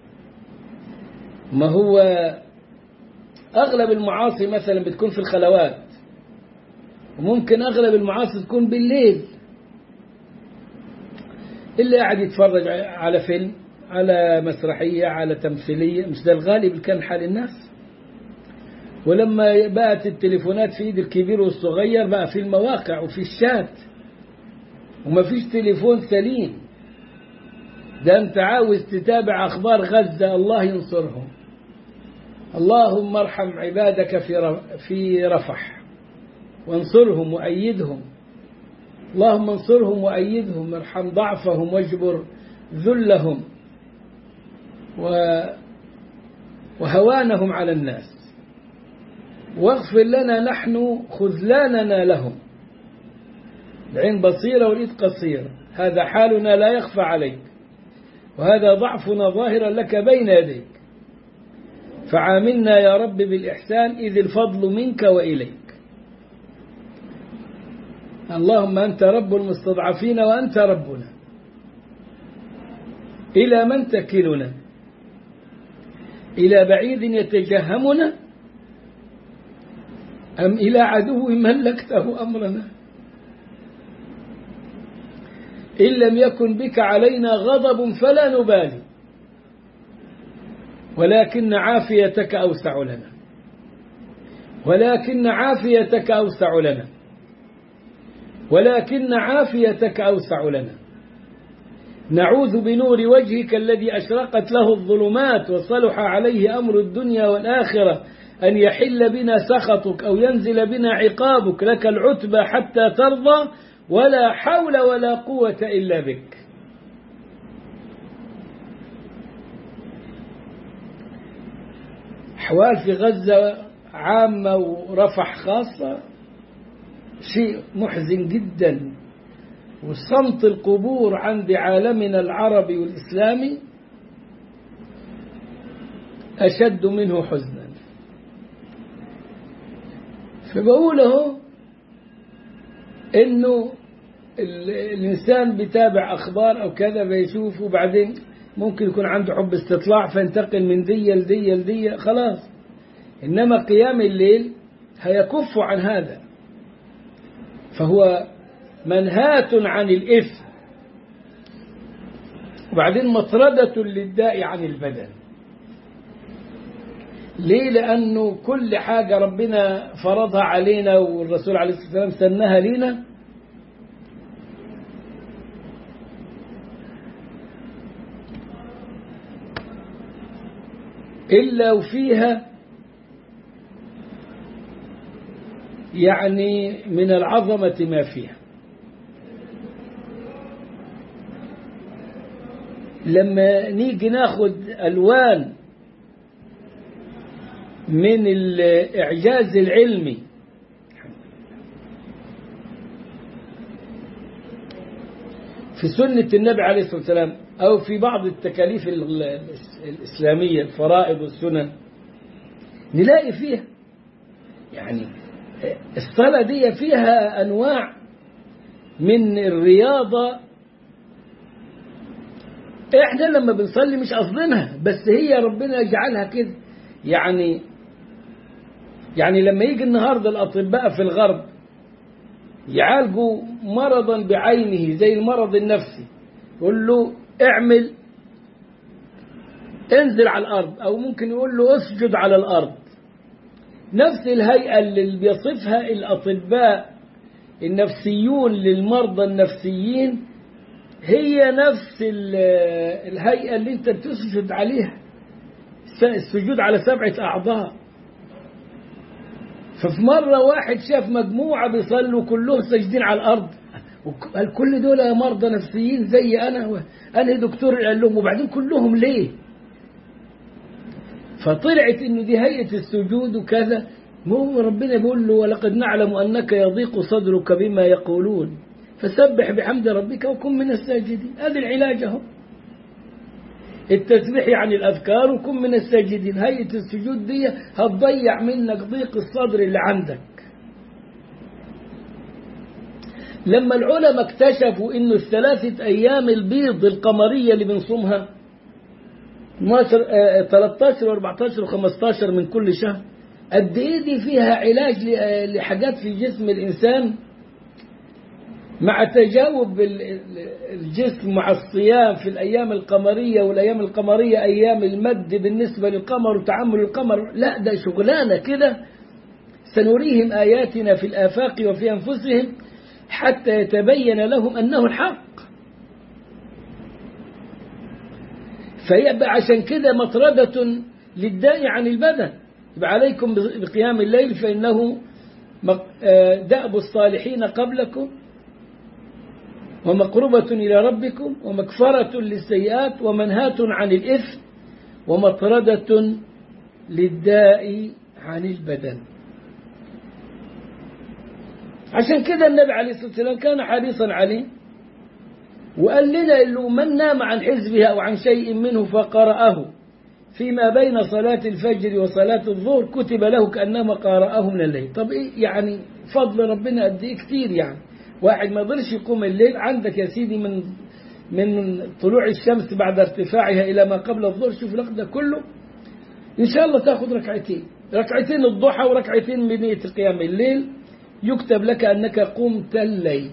ما هو أغلب المعاصي مثلا بتكون في الخلوات وممكن أغلب المعاصي تكون بالليل اللي قاعد يتفرج على فيلم على مسرحية على تمثيلية مش ده الغالب كان حال الناس ولما بقت التليفونات في ايد الكبير والصغير بقى في المواقع وفي الشات وما فيش تليفون سليم ده انت عاوز تتابع اخبار غزة الله ينصرهم اللهم ارحم عبادك في في رفح وانصرهم وأيدهم اللهم انصرهم وأيدهم ارحم ضعفهم واجبر ذلهم وهوانهم على الناس واغفر لنا نحن خذلاننا لهم العين بصيرة والإيد قصيرة هذا حالنا لا يخفى عليك وهذا ضعفنا ظاهرا لك بين يديك فعاملنا يا رب بالإحسان إذ الفضل منك وإليك اللهم أنت رب المستضعفين وأنت ربنا إلى من تكلنا إلى بعيد يتجهمنا أم إلى عدو ملكته أمرنا إن لم يكن بك علينا غضب فلا نبالي ولكن عافيتك أوسع لنا ولكن عافيتك أوسع لنا ولكن عافيتك أوسع لنا نعوذ بنور وجهك الذي أشرقت له الظلمات وصلح عليه أمر الدنيا والآخرة أن يحل بنا سخطك أو ينزل بنا عقابك لك العتبى حتى ترضى ولا حول ولا قوة إلا بك أحوال في غزة عامة ورفح خاصة شيء محزن جدا وصمت القبور عند عالمنا العربي والإسلامي أشد منه حزنا فبقول اهو انه الانسان بيتابع اخبار او كذا بيشوف وبعدين ممكن يكون عنده حب استطلاع فينتقل من دية لدية لدية خلاص انما قيام الليل هيكف عن هذا فهو منهاة عن الإثم وبعدين مطردة للداء عن البدن ليه لأنه كل حاجة ربنا فرضها علينا والرسول عليه الصلاة والسلام سنها لينا إلا وفيها يعني من العظمة ما فيها لما نيجي ناخد ألوان من الإعجاز العلمي في سنة النبي عليه الصلاة والسلام أو في بعض التكاليف الإسلامية الفرائض والسنن نلاقي فيها يعني الصلاة دي فيها أنواع من الرياضة احنا لما بنصلي مش قصدينها بس هي ربنا يجعلها كده يعني يعني لما يجي النهاردة الأطباء في الغرب يعالجوا مرضا بعينه زي المرض النفسي يقول له اعمل انزل على الأرض أو ممكن يقول له اسجد على الأرض نفس الهيئة اللي بيصفها الأطباء النفسيون للمرضى النفسيين هي نفس الهيئة اللي انت بتسجد عليها السجود على سبعة أعضاء ففي مرة واحد شاف مجموعة بيصلوا كلهم ساجدين على الأرض قال كل دول مرضى نفسيين زي أنا أنا دكتور قال لهم وبعدين كلهم ليه فطلعت إنه دي هيئة السجود وكذا مو ربنا بيقول له ولقد نعلم أنك يضيق صدرك بما يقولون فسبح بحمد ربك وكن من الساجدين هذا العلاج اهو التسبيح يعني الأذكار وكن من الساجدين هيئة السجود دي هتضيع منك ضيق الصدر اللي عندك لما العلماء اكتشفوا انه الثلاثة ايام البيض القمرية اللي بنصومها 13 و14 و15 من كل شهر قد ايه دي فيها علاج لحاجات في جسم الانسان مع تجاوب الجسم مع الصيام في الأيام القمرية والأيام القمرية أيام المد بالنسبة للقمر وتعامل القمر لا ده شغلانة كده سنريهم آياتنا في الآفاق وفي أنفسهم حتى يتبين لهم أنه الحق فيبقى عشان كده مطردة للداء عن البدن يبقى عليكم بقيام الليل فإنه دأب الصالحين قبلكم ومقربة إلى ربكم ومكفرة للسيئات ومنهاة عن الإثم ومطردة للداء عن البدن عشان كده النبي عليه الصلاة والسلام كان حريصا عليه وقال لنا اللي من نام عن حزبها أو عن شيء منه فقرأه فيما بين صلاة الفجر وصلاة الظهر كتب له كأنما قرأه من الليل طب إيه يعني فضل ربنا قد إيه كتير يعني واحد ما يقدرش يقوم الليل عندك يا سيدي من من طلوع الشمس بعد ارتفاعها إلى ما قبل الظهر شوف الوقت ده كله إن شاء الله تاخذ ركعتين ركعتين الضحى وركعتين من نية قيام الليل يكتب لك أنك قمت الليل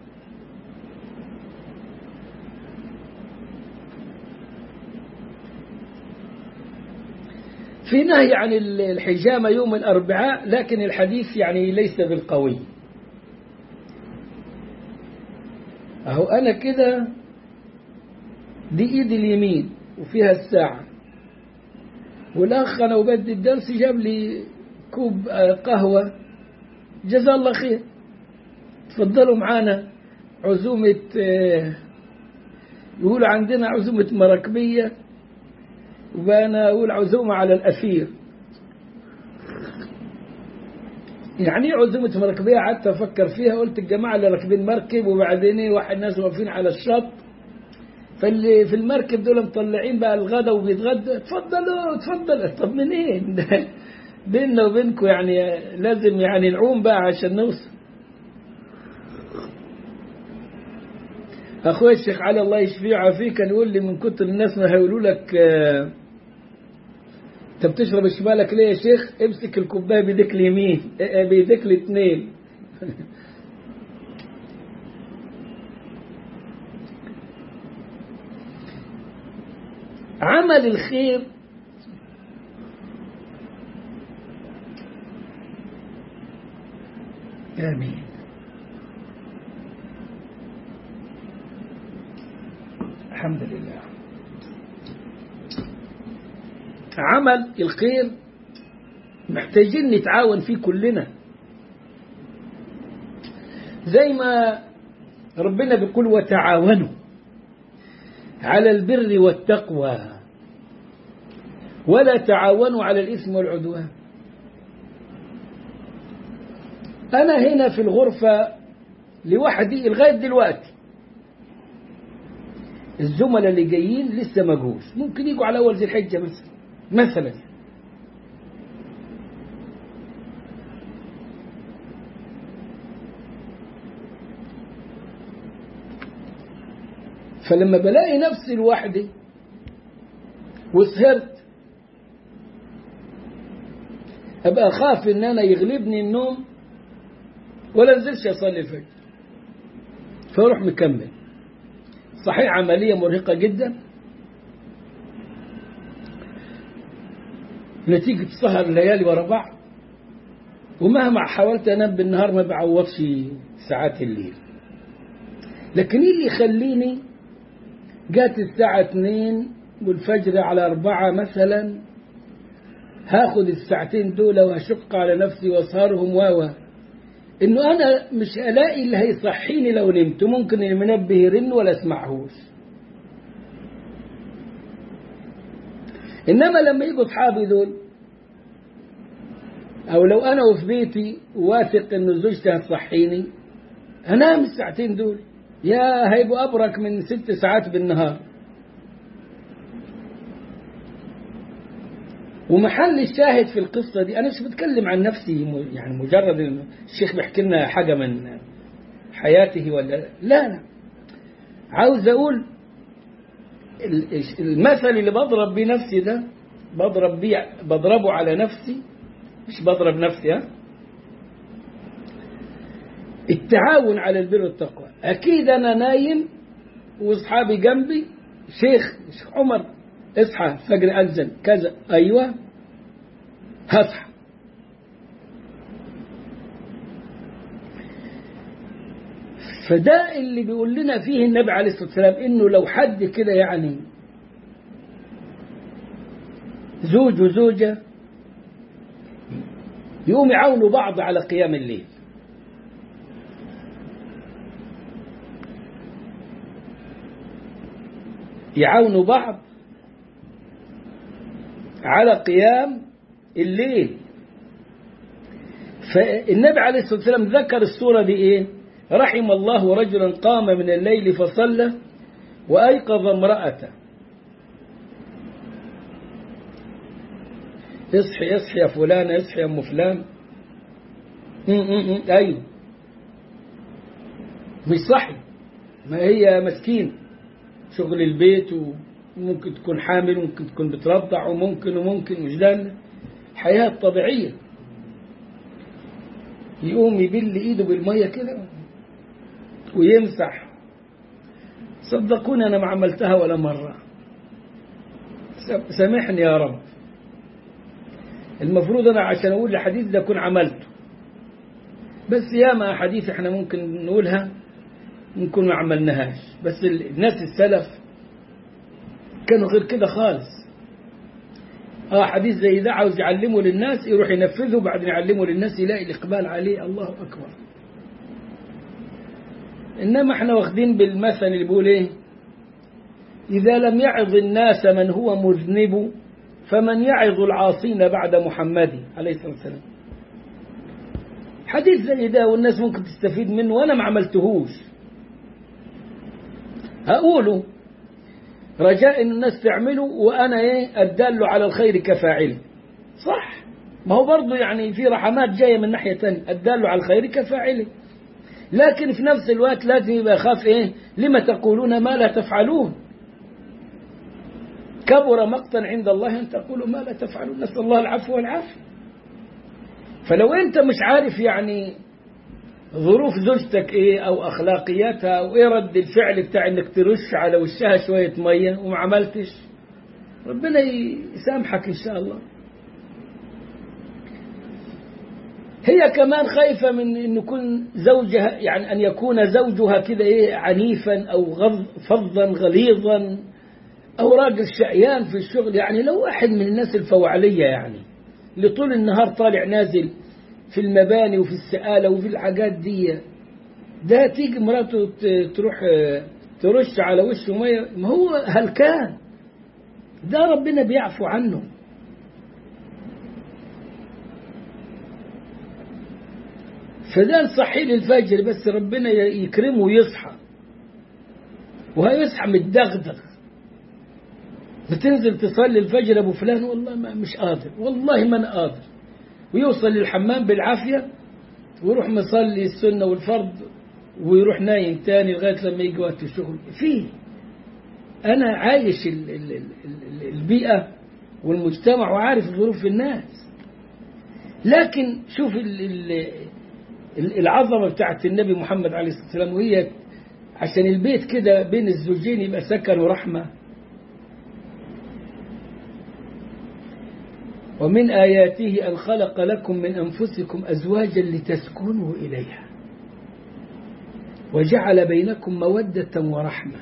في نهي عن الحجامة يوم الأربعاء لكن الحديث يعني ليس بالقوي أهو أنا كده دي إيدي اليمين وفيها الساعة والأخ أنا وبدي الدرس جاب لي كوب قهوة جزاه الله خير تفضلوا معانا عزومة يقولوا عندنا عزومة مراكبية وأنا أقول عزومة على الأثير يعني ايه عزومة مراكبية قعدت أفكر فيها قلت الجماعة اللي راكبين مركب وبعدين واحد ناس واقفين على الشط فاللي في المركب دول مطلعين بقى الغدا وبيتغدوا اتفضلوا اتفضل طب منين بيننا وبينكم يعني لازم يعني نعوم بقى عشان نوصل اخوي الشيخ علي الله يشفيه ويعافيه كان يقول لي من كتر الناس ما هيقولوا لك انت بتشرب شمالك ليه يا شيخ امسك الكوبايه بايديك اليمين بايديك الاثنين عمل الخير آمين الحمد لله عمل الخير محتاجين نتعاون فيه كلنا زي ما ربنا بيقول وتعاونوا على البر والتقوى ولا تعاونوا على الإثم والعدوان أنا هنا في الغرفة لوحدي لغاية دلوقتي الزملاء اللي جايين لسه ما جوش ممكن يجوا على أول ذي الحجة مثلا مثلا فلما بلاقي نفسي لوحدي وسهرت ابقى اخاف ان انا يغلبني النوم ولا انزلش اصلي الفجر فاروح مكمل صحيح عملية مرهقة جدا نتيجة سهر الليالي ورا بعض ومهما حاولت انام بالنهار ما بعوضش ساعات الليل لكن ايه اللي يخليني جات الساعة اتنين والفجر على أربعة مثلا هاخد الساعتين دول وهشق على نفسي واسهرهم واوا انه انا مش الاقي اللي هيصحيني لو نمت ممكن المنبه يرن ولا اسمعهوش انما لما يجوا اصحابي دول او لو انا وفي بيتي واثق ان زوجتي هتصحيني أنام الساعتين دول يا هيبقوا أبرك من ست ساعات بالنهار ومحل الشاهد في القصة دي أنا مش بتكلم عن نفسي يعني مجرد إن الشيخ بيحكي لنا حاجة من حياته ولا لا لا عاوز أقول المثل اللي بضرب بيه نفسي ده بضرب بيه بضربه على نفسي مش بضرب نفسي ها التعاون على البر والتقوى أكيد أنا نايم وأصحابي جنبي شيخ شيخ عمر اصحى فجر أذن كذا أيوة هصحى فده اللي بيقول لنا فيه النبي عليه الصلاة والسلام إنه لو حد كده يعني زوج وزوجة يقوم يعاونوا بعض على قيام الليل يعاونوا بعض على قيام الليل فالنبي عليه الصلاة والسلام ذكر الصورة دي إيه رحم الله رجلا قام من الليل فصلى وأيقظ امرأته اصحي اصحي يا فلان اصحي يا ام فلان ايوه مش صحي ما هي مسكين شغل البيت وممكن تكون حامل وممكن تكون بترضع وممكن وممكن مش ده الحياة الطبيعية يقوم يبل ايده بالمية كده ويمسح صدقوني انا ما عملتها ولا مرة سامحني يا رب المفروض انا عشان اقول الحديث ده اكون عملته بس ياما احاديث احنا ممكن نقولها ممكن ما عملناهاش بس الناس السلف كانوا غير كده خالص اه حديث زي ده عاوز يعلمه للناس يروح ينفذه بعدين يعلمه للناس يلاقي الاقبال عليه الله اكبر انما احنا واخدين بالمثل اللي بيقول ايه اذا لم يعظ الناس من هو مذنب فمن يعظ العاصين بعد محمد عليه الصلاة والسلام حديث زي ده والناس ممكن تستفيد منه وأنا ما عملتهوش هقوله رجاء ان الناس تعمله وأنا إيه أدل على الخير كفاعله صح ما هو برضه يعني في رحمات جاية من ناحية تانية الدال على الخير كفاعله لكن في نفس الوقت لازم يبقى خاف إيه لما تقولون ما لا تفعلون كبر مقتا عند الله أن تقولوا ما لا تفعلون نسأل الله العفو والعافية فلو أنت مش عارف يعني ظروف زوجتك إيه أو أخلاقياتها أو إيه رد الفعل بتاع إنك ترش على وشها شوية مية وما عملتش ربنا يسامحك إن شاء الله هي كمان خايفة من أن يكون زوجها يعني أن يكون زوجها كده إيه عنيفا أو غض فظا غليظا أو راجل شقيان في الشغل يعني لو واحد من الناس الفوعلية يعني اللي طول النهار طالع نازل في المباني وفي السقالة وفي الحاجات دي ده تيجي مراته تروح ترش على وشه مية ما هو هلكان ده ربنا بيعفو عنه فده نصحي للفجر بس ربنا يكرمه ويصحى وهيصحى متدغدغ بتنزل تصلي الفجر ابو فلان والله ما مش قادر والله ما انا قادر ويوصل للحمام بالعافيه ويروح مصلي السنه والفرض ويروح نايم تاني لغايه لما يجي وقت الشغل في انا عايش ال ال ال البيئه والمجتمع وعارف ظروف الناس لكن شوف العظمه بتاعت النبي محمد عليه الصلاه والسلام وهي عشان البيت كده بين الزوجين يبقى سكن ورحمه ومن آياته أن خلق لكم من أنفسكم أزواجا لتسكنوا إليها وجعل بينكم مودة ورحمة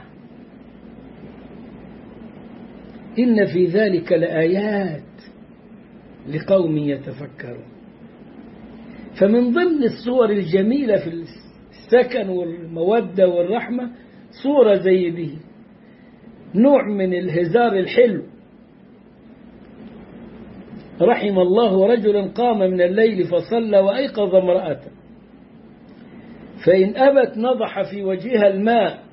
إن في ذلك لآيات لقوم يتفكرون فمن ضمن الصور الجميلة في السكن والمودة والرحمة صورة زي دي نوع من الهزار الحلو رحم الله رجلا قام من الليل فصلى وأيقظ امرأته فإن أبت نضح في وجهها الماء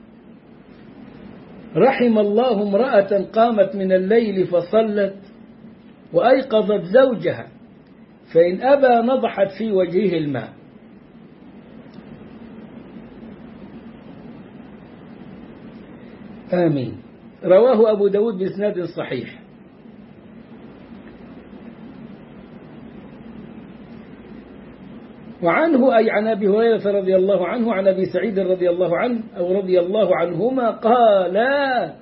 رحم الله امرأة قامت من الليل فصلت وأيقظت زوجها فإن أبى نضحت في وجهه الماء آمين رواه أبو داود بإسناد صحيح وعنه أي عن أبي هريرة رضي الله عنه عن أبي سعيد رضي الله عنه أو رضي الله عنهما قالا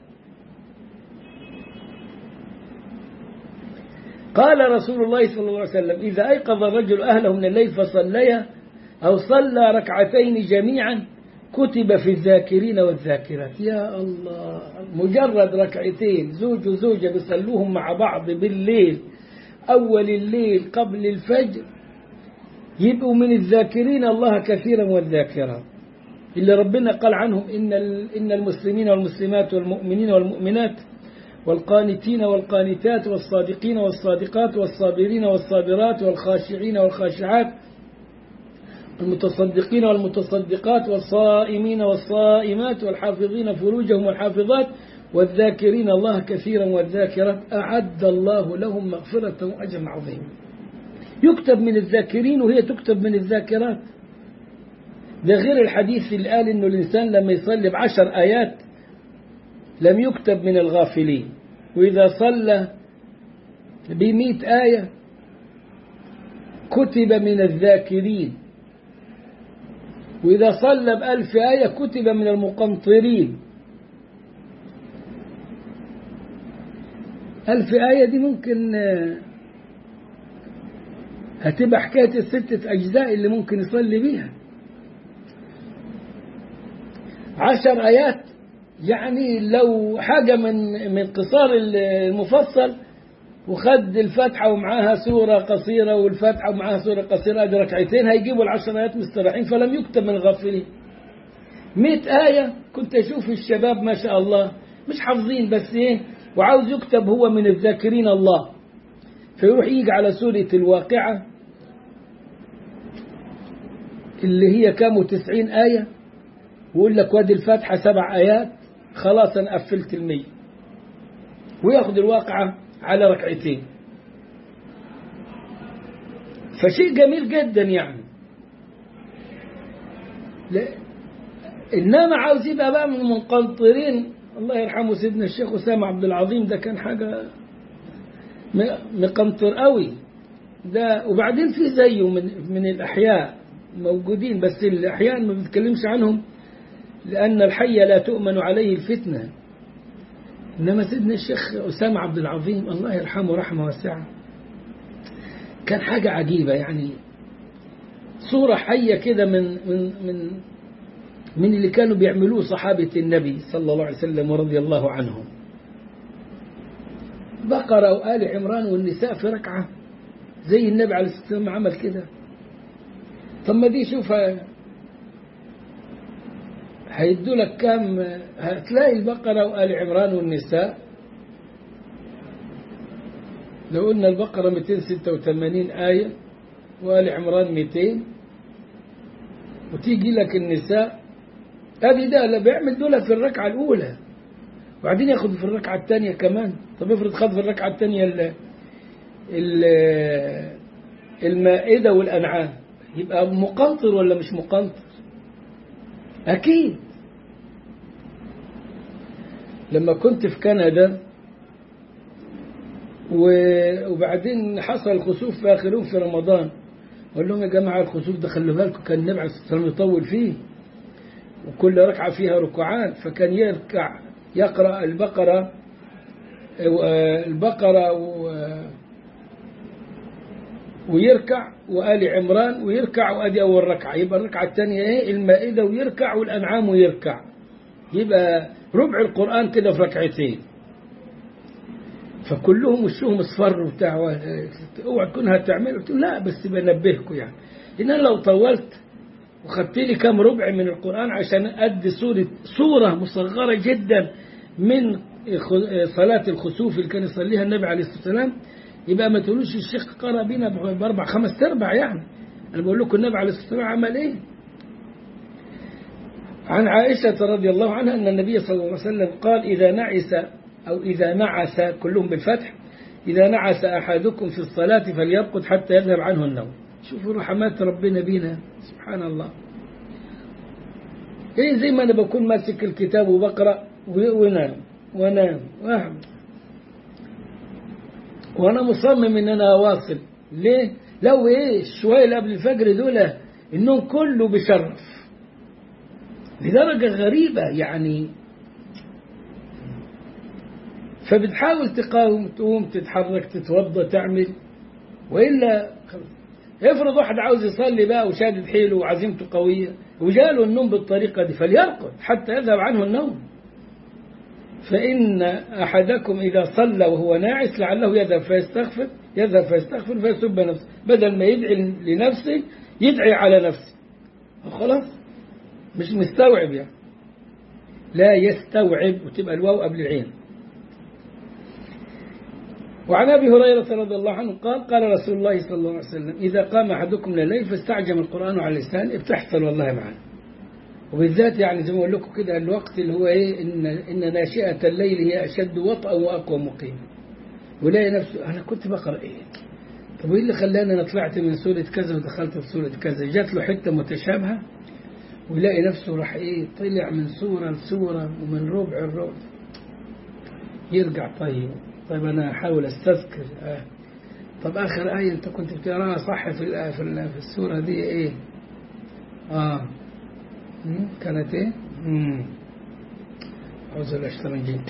قال رسول الله صلى الله عليه وسلم إذا أيقظ الرجل أهله من الليل فصليا أو صلى ركعتين جميعا كتب في الذاكرين والذاكرات يا الله مجرد ركعتين زوج وزوجة بيصلوهم مع بعض بالليل أول الليل قبل الفجر يبقوا من الذاكرين الله كثيرا والذاكرات اللي ربنا قال عنهم إن إن المسلمين والمسلمات والمؤمنين والمؤمنات والقانتين والقانتات والصادقين والصادقات والصابرين والصابرات والخاشعين والخاشعات المتصدقين والمتصدقات والصائمين والصائمات والحافظين فروجهم والحافظات والذاكرين الله كثيرا والذاكرات أعد الله لهم مغفرة وأجر عظيم يكتب من الذاكرين وهي تكتب من الذاكرات ده غير الحديث اللي قال انه الانسان لما يصلي بعشر ايات لم يكتب من الغافلين واذا صلى بمئة آية كتب من الذاكرين وإذا صلى بألف آية كتب من المقنطرين ألف آية دي ممكن هتبقى حكاية الستة أجزاء اللي ممكن يصلي بيها عشر آيات يعني لو حاجة من من قصار المفصل وخد الفاتحة ومعاها سورة قصيرة والفاتحة ومعاها سورة قصيرة ادي ركعتين هيجيبوا العشر آيات مستريحين فلم يكتب من الغافلين مئة آية كنت أشوف الشباب ما شاء الله مش حافظين بس إيه وعاوز يكتب هو من الذاكرين الله فيروح يجي على سورة الواقعة اللي هي كام وتسعين آية ويقول لك وادي الفاتحة سبع آيات خلاص أنا قفلت المية وياخد الواقعة على ركعتين فشيء جميل جدا يعني لا إنما عاوز يبقى بقى من المنقنطرين الله يرحمه سيدنا الشيخ أسامة عبد العظيم ده كان حاجة مقنطر قوي ده وبعدين في زيه من من الأحياء موجودين بس الأحياء ما بنتكلمش عنهم لأن الحي لا تؤمن عليه الفتنة إنما سيدنا الشيخ أسامة عبد العظيم الله يرحمه رحمة واسعة كان حاجة عجيبة يعني صورة حية كده من من من من اللي كانوا بيعملوه صحابة النبي صلى الله عليه وسلم ورضي الله عنهم بقرة وآل عمران والنساء في ركعة زي النبي عليه الصلاة والسلام عمل كده طب ما دي شوفها هيدوا لك كام هتلاقي البقرة وآل عمران والنساء لو قلنا البقرة 286 آية وآل عمران 200 وتيجي لك النساء ادي ده لا بيعمل دول في الركعة الأولى وبعدين ياخد في الركعة الثانية كمان طب افرض خد في الركعة الثانية ال ال المائدة والأنعام يبقى مقنطر ولا مش مقنطر أكيد لما كنت في كندا وبعدين حصل الخسوف في آخر يوم في رمضان قال لهم يا جماعة الخسوف ده خلوا بالكم كان النبي عليه الصلاة والسلام يطول فيه وكل ركعة فيها ركوعات فكان يركع يقرأ البقرة البقرة ويركع وآل عمران ويركع وأدي أول ركعة يبقى الركعة الثانية إيه المائدة ويركع والأنعام ويركع يبقى ربع القرآن كده في ركعتين فكلهم وشهم اصفر وبتاع اوعى تكون هتعمل قلت لا بس بنبهكم يعني ان انا لو طولت وخدت لي كام ربع من القرآن عشان أدي صورة صورة مصغرة جدا من صلاة الخسوف اللي كان يصليها النبي عليه الصلاة والسلام يبقى ما تقولوش الشيخ قرأ بينا بأربع خمس أرباع يعني أنا بقول لكم النبي عليه الصلاة والسلام عمل إيه عن عائشة رضي الله عنها أن النبي صلى الله عليه وسلم قال إذا نعس أو إذا نعس كلهم بالفتح إذا نعس أحدكم في الصلاة فليرقد حتى يذهب عنه النوم شوفوا رحمات ربنا بينا سبحان الله إيه زي ما أنا بكون ماسك الكتاب وبقرأ ونام ونام واحد وأنا مصمم إن أنا أواصل ليه؟ لو إيه شوية اللي قبل الفجر دول النوم كله بشرف لدرجة غريبة يعني فبتحاول تقاوم تقوم تتحرك تتوضى تعمل وإلا افرض واحد عاوز يصلي بقى وشادد حيله وعزيمته قوية وجاله النوم بالطريقة دي فليرقد حتى يذهب عنه النوم فإن أحدكم إذا صلى وهو ناعس لعله يذهب فيستغفر يذهب فيستغفر فيسب نفسه بدل ما يدعي لنفسه يدعي على نفسه خلاص مش مستوعب يعني لا يستوعب وتبقى الواو قبل العين وعن ابي هريره رضي الله عنه قال قال رسول الله صلى الله عليه وسلم اذا قام احدكم من الليل فاستعجم القران على اللسان بتحصل والله معنا وبالذات يعني زي ما اقول لكم كده الوقت اللي هو ايه ان ان ناشئه الليل هي اشد وطئا واقوى مقيما ولاقي نفسه انا كنت بقرا ايه طب وايه اللي خلاني انا طلعت من سوره كذا ودخلت في سوره كذا جات له حته متشابهه ويلاقي نفسه راح ايه طلع من سوره لسوره ومن ربع الربع يرجع طيب طيب انا احاول استذكر آه. طب اخر ايه انت كنت بتقراها صح في الآية في, الآية في السوره دي ايه اه مم. كانت ايه امم اعوذ بالله من الرجيم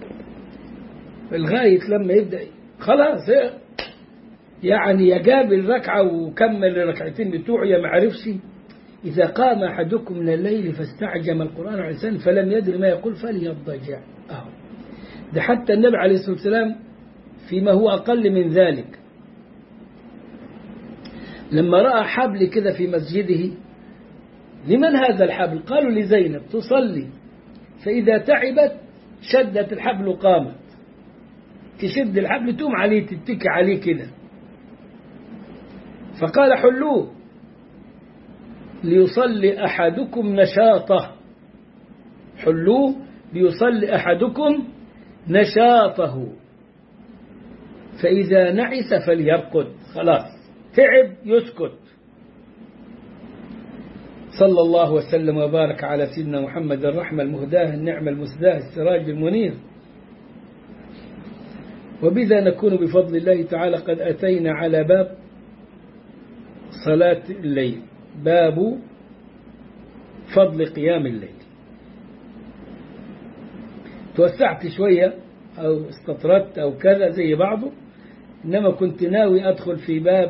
لغايه لما يبدا خلاص إيه؟ يعني يا جاب الركعه وكمل الركعتين بتوعه يا ما عرفش إذا قام أحدكم من الليل فاستعجم القرآن على لسانه فلم يدر ما يقول فليضجع أهو ده حتى النبي عليه الصلاة والسلام فيما هو أقل من ذلك لما رأى حبل كده في مسجده لمن هذا الحبل قالوا لزينب تصلي فإذا تعبت شدت الحبل قامت تشد الحبل تقوم عليه تتكي عليه كده فقال حلوه ليصلي أحدكم نشاطه حلوه ليصلي أحدكم نشاطه فإذا نعس فليرقد خلاص تعب يسكت صلى الله وسلم وبارك على سيدنا محمد الرحمة المهداة النعمة المسداة السراج المنير وبذا نكون بفضل الله تعالى قد أتينا على باب صلاة الليل باب فضل قيام الليل توسعت شوية أو استطردت أو كذا زي بعضه إنما كنت ناوي أدخل في باب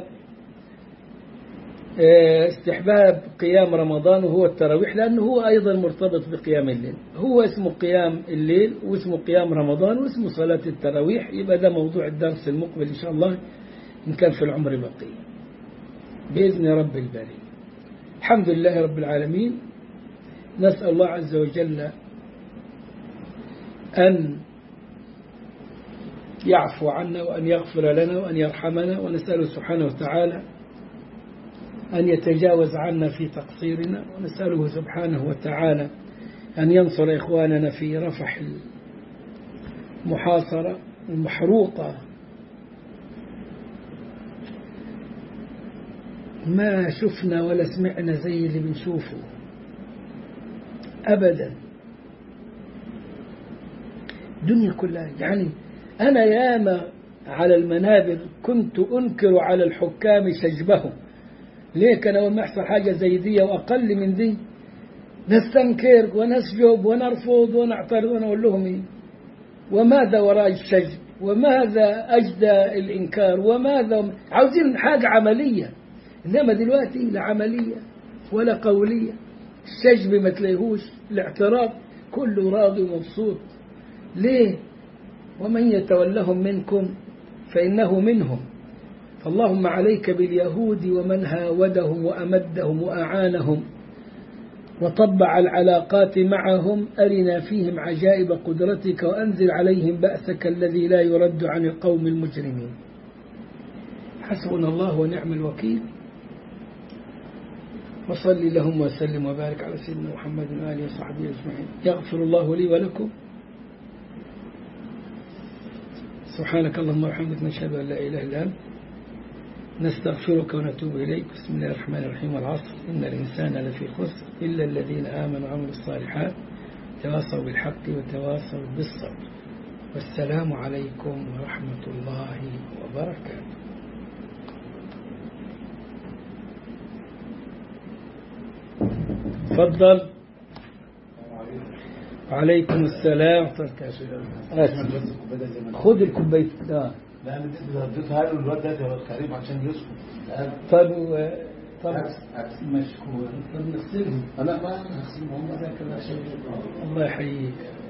استحباب قيام رمضان وهو التراويح لأنه هو أيضا مرتبط بقيام الليل هو اسمه قيام الليل واسمه قيام رمضان واسمه صلاة التراويح يبقى ده موضوع الدرس المقبل إن شاء الله إن كان في العمر بقية بإذن رب الباري الحمد لله رب العالمين نسأل الله عز وجل أن يعفو عنا وأن يغفر لنا وأن يرحمنا ونسأله سبحانه وتعالى أن يتجاوز عنا في تقصيرنا ونسأله سبحانه وتعالى أن ينصر إخواننا في رفح المحاصرة المحروقة ما شفنا ولا سمعنا زي اللي بنشوفه أبدا الدنيا كلها يعني أنا ياما على المنابر كنت أنكر على الحكام سجبهم ليه كان أول ما يحصل حاجة زي دي وأقل من دي نستنكر ونسجب ونرفض ونعترض ونقول لهم إيه وماذا وراء السجب وماذا أجدى الإنكار وماذا عاوزين حاجة عملية إنما دلوقتي لا عملية ولا قولية السجب ما تلاقيهوش الاعتراض كله راضي ومبسوط ليه ومن يتولهم منكم فإنه منهم فاللهم عليك باليهود ومن هاودهم وأمدهم وأعانهم وطبع العلاقات معهم أرنا فيهم عجائب قدرتك وأنزل عليهم بأسك الذي لا يرد عن القوم المجرمين حسبنا الله ونعم الوكيل وصل اللهم وسلم وبارك على سيدنا محمد وآله وصحبه أجمعين يغفر الله لي ولكم سبحانك اللهم وبحمدك نشهد أن لا إله إلا أنت نستغفرك ونتوب إليك بسم الله الرحمن الرحيم والعصر إن الإنسان لفي خسر إلا الذين آمنوا وعملوا الصالحات تواصوا بالحق وتواصوا بالصبر والسلام عليكم ورحمة الله وبركاته تفضل وعليكم السلام خذ الكوبايه اه لا انا اديتها له الواد ده هو كريم عشان يسكت طب و... طب مشكور طب نغسله انا ما هغسلهم هم الله يحييك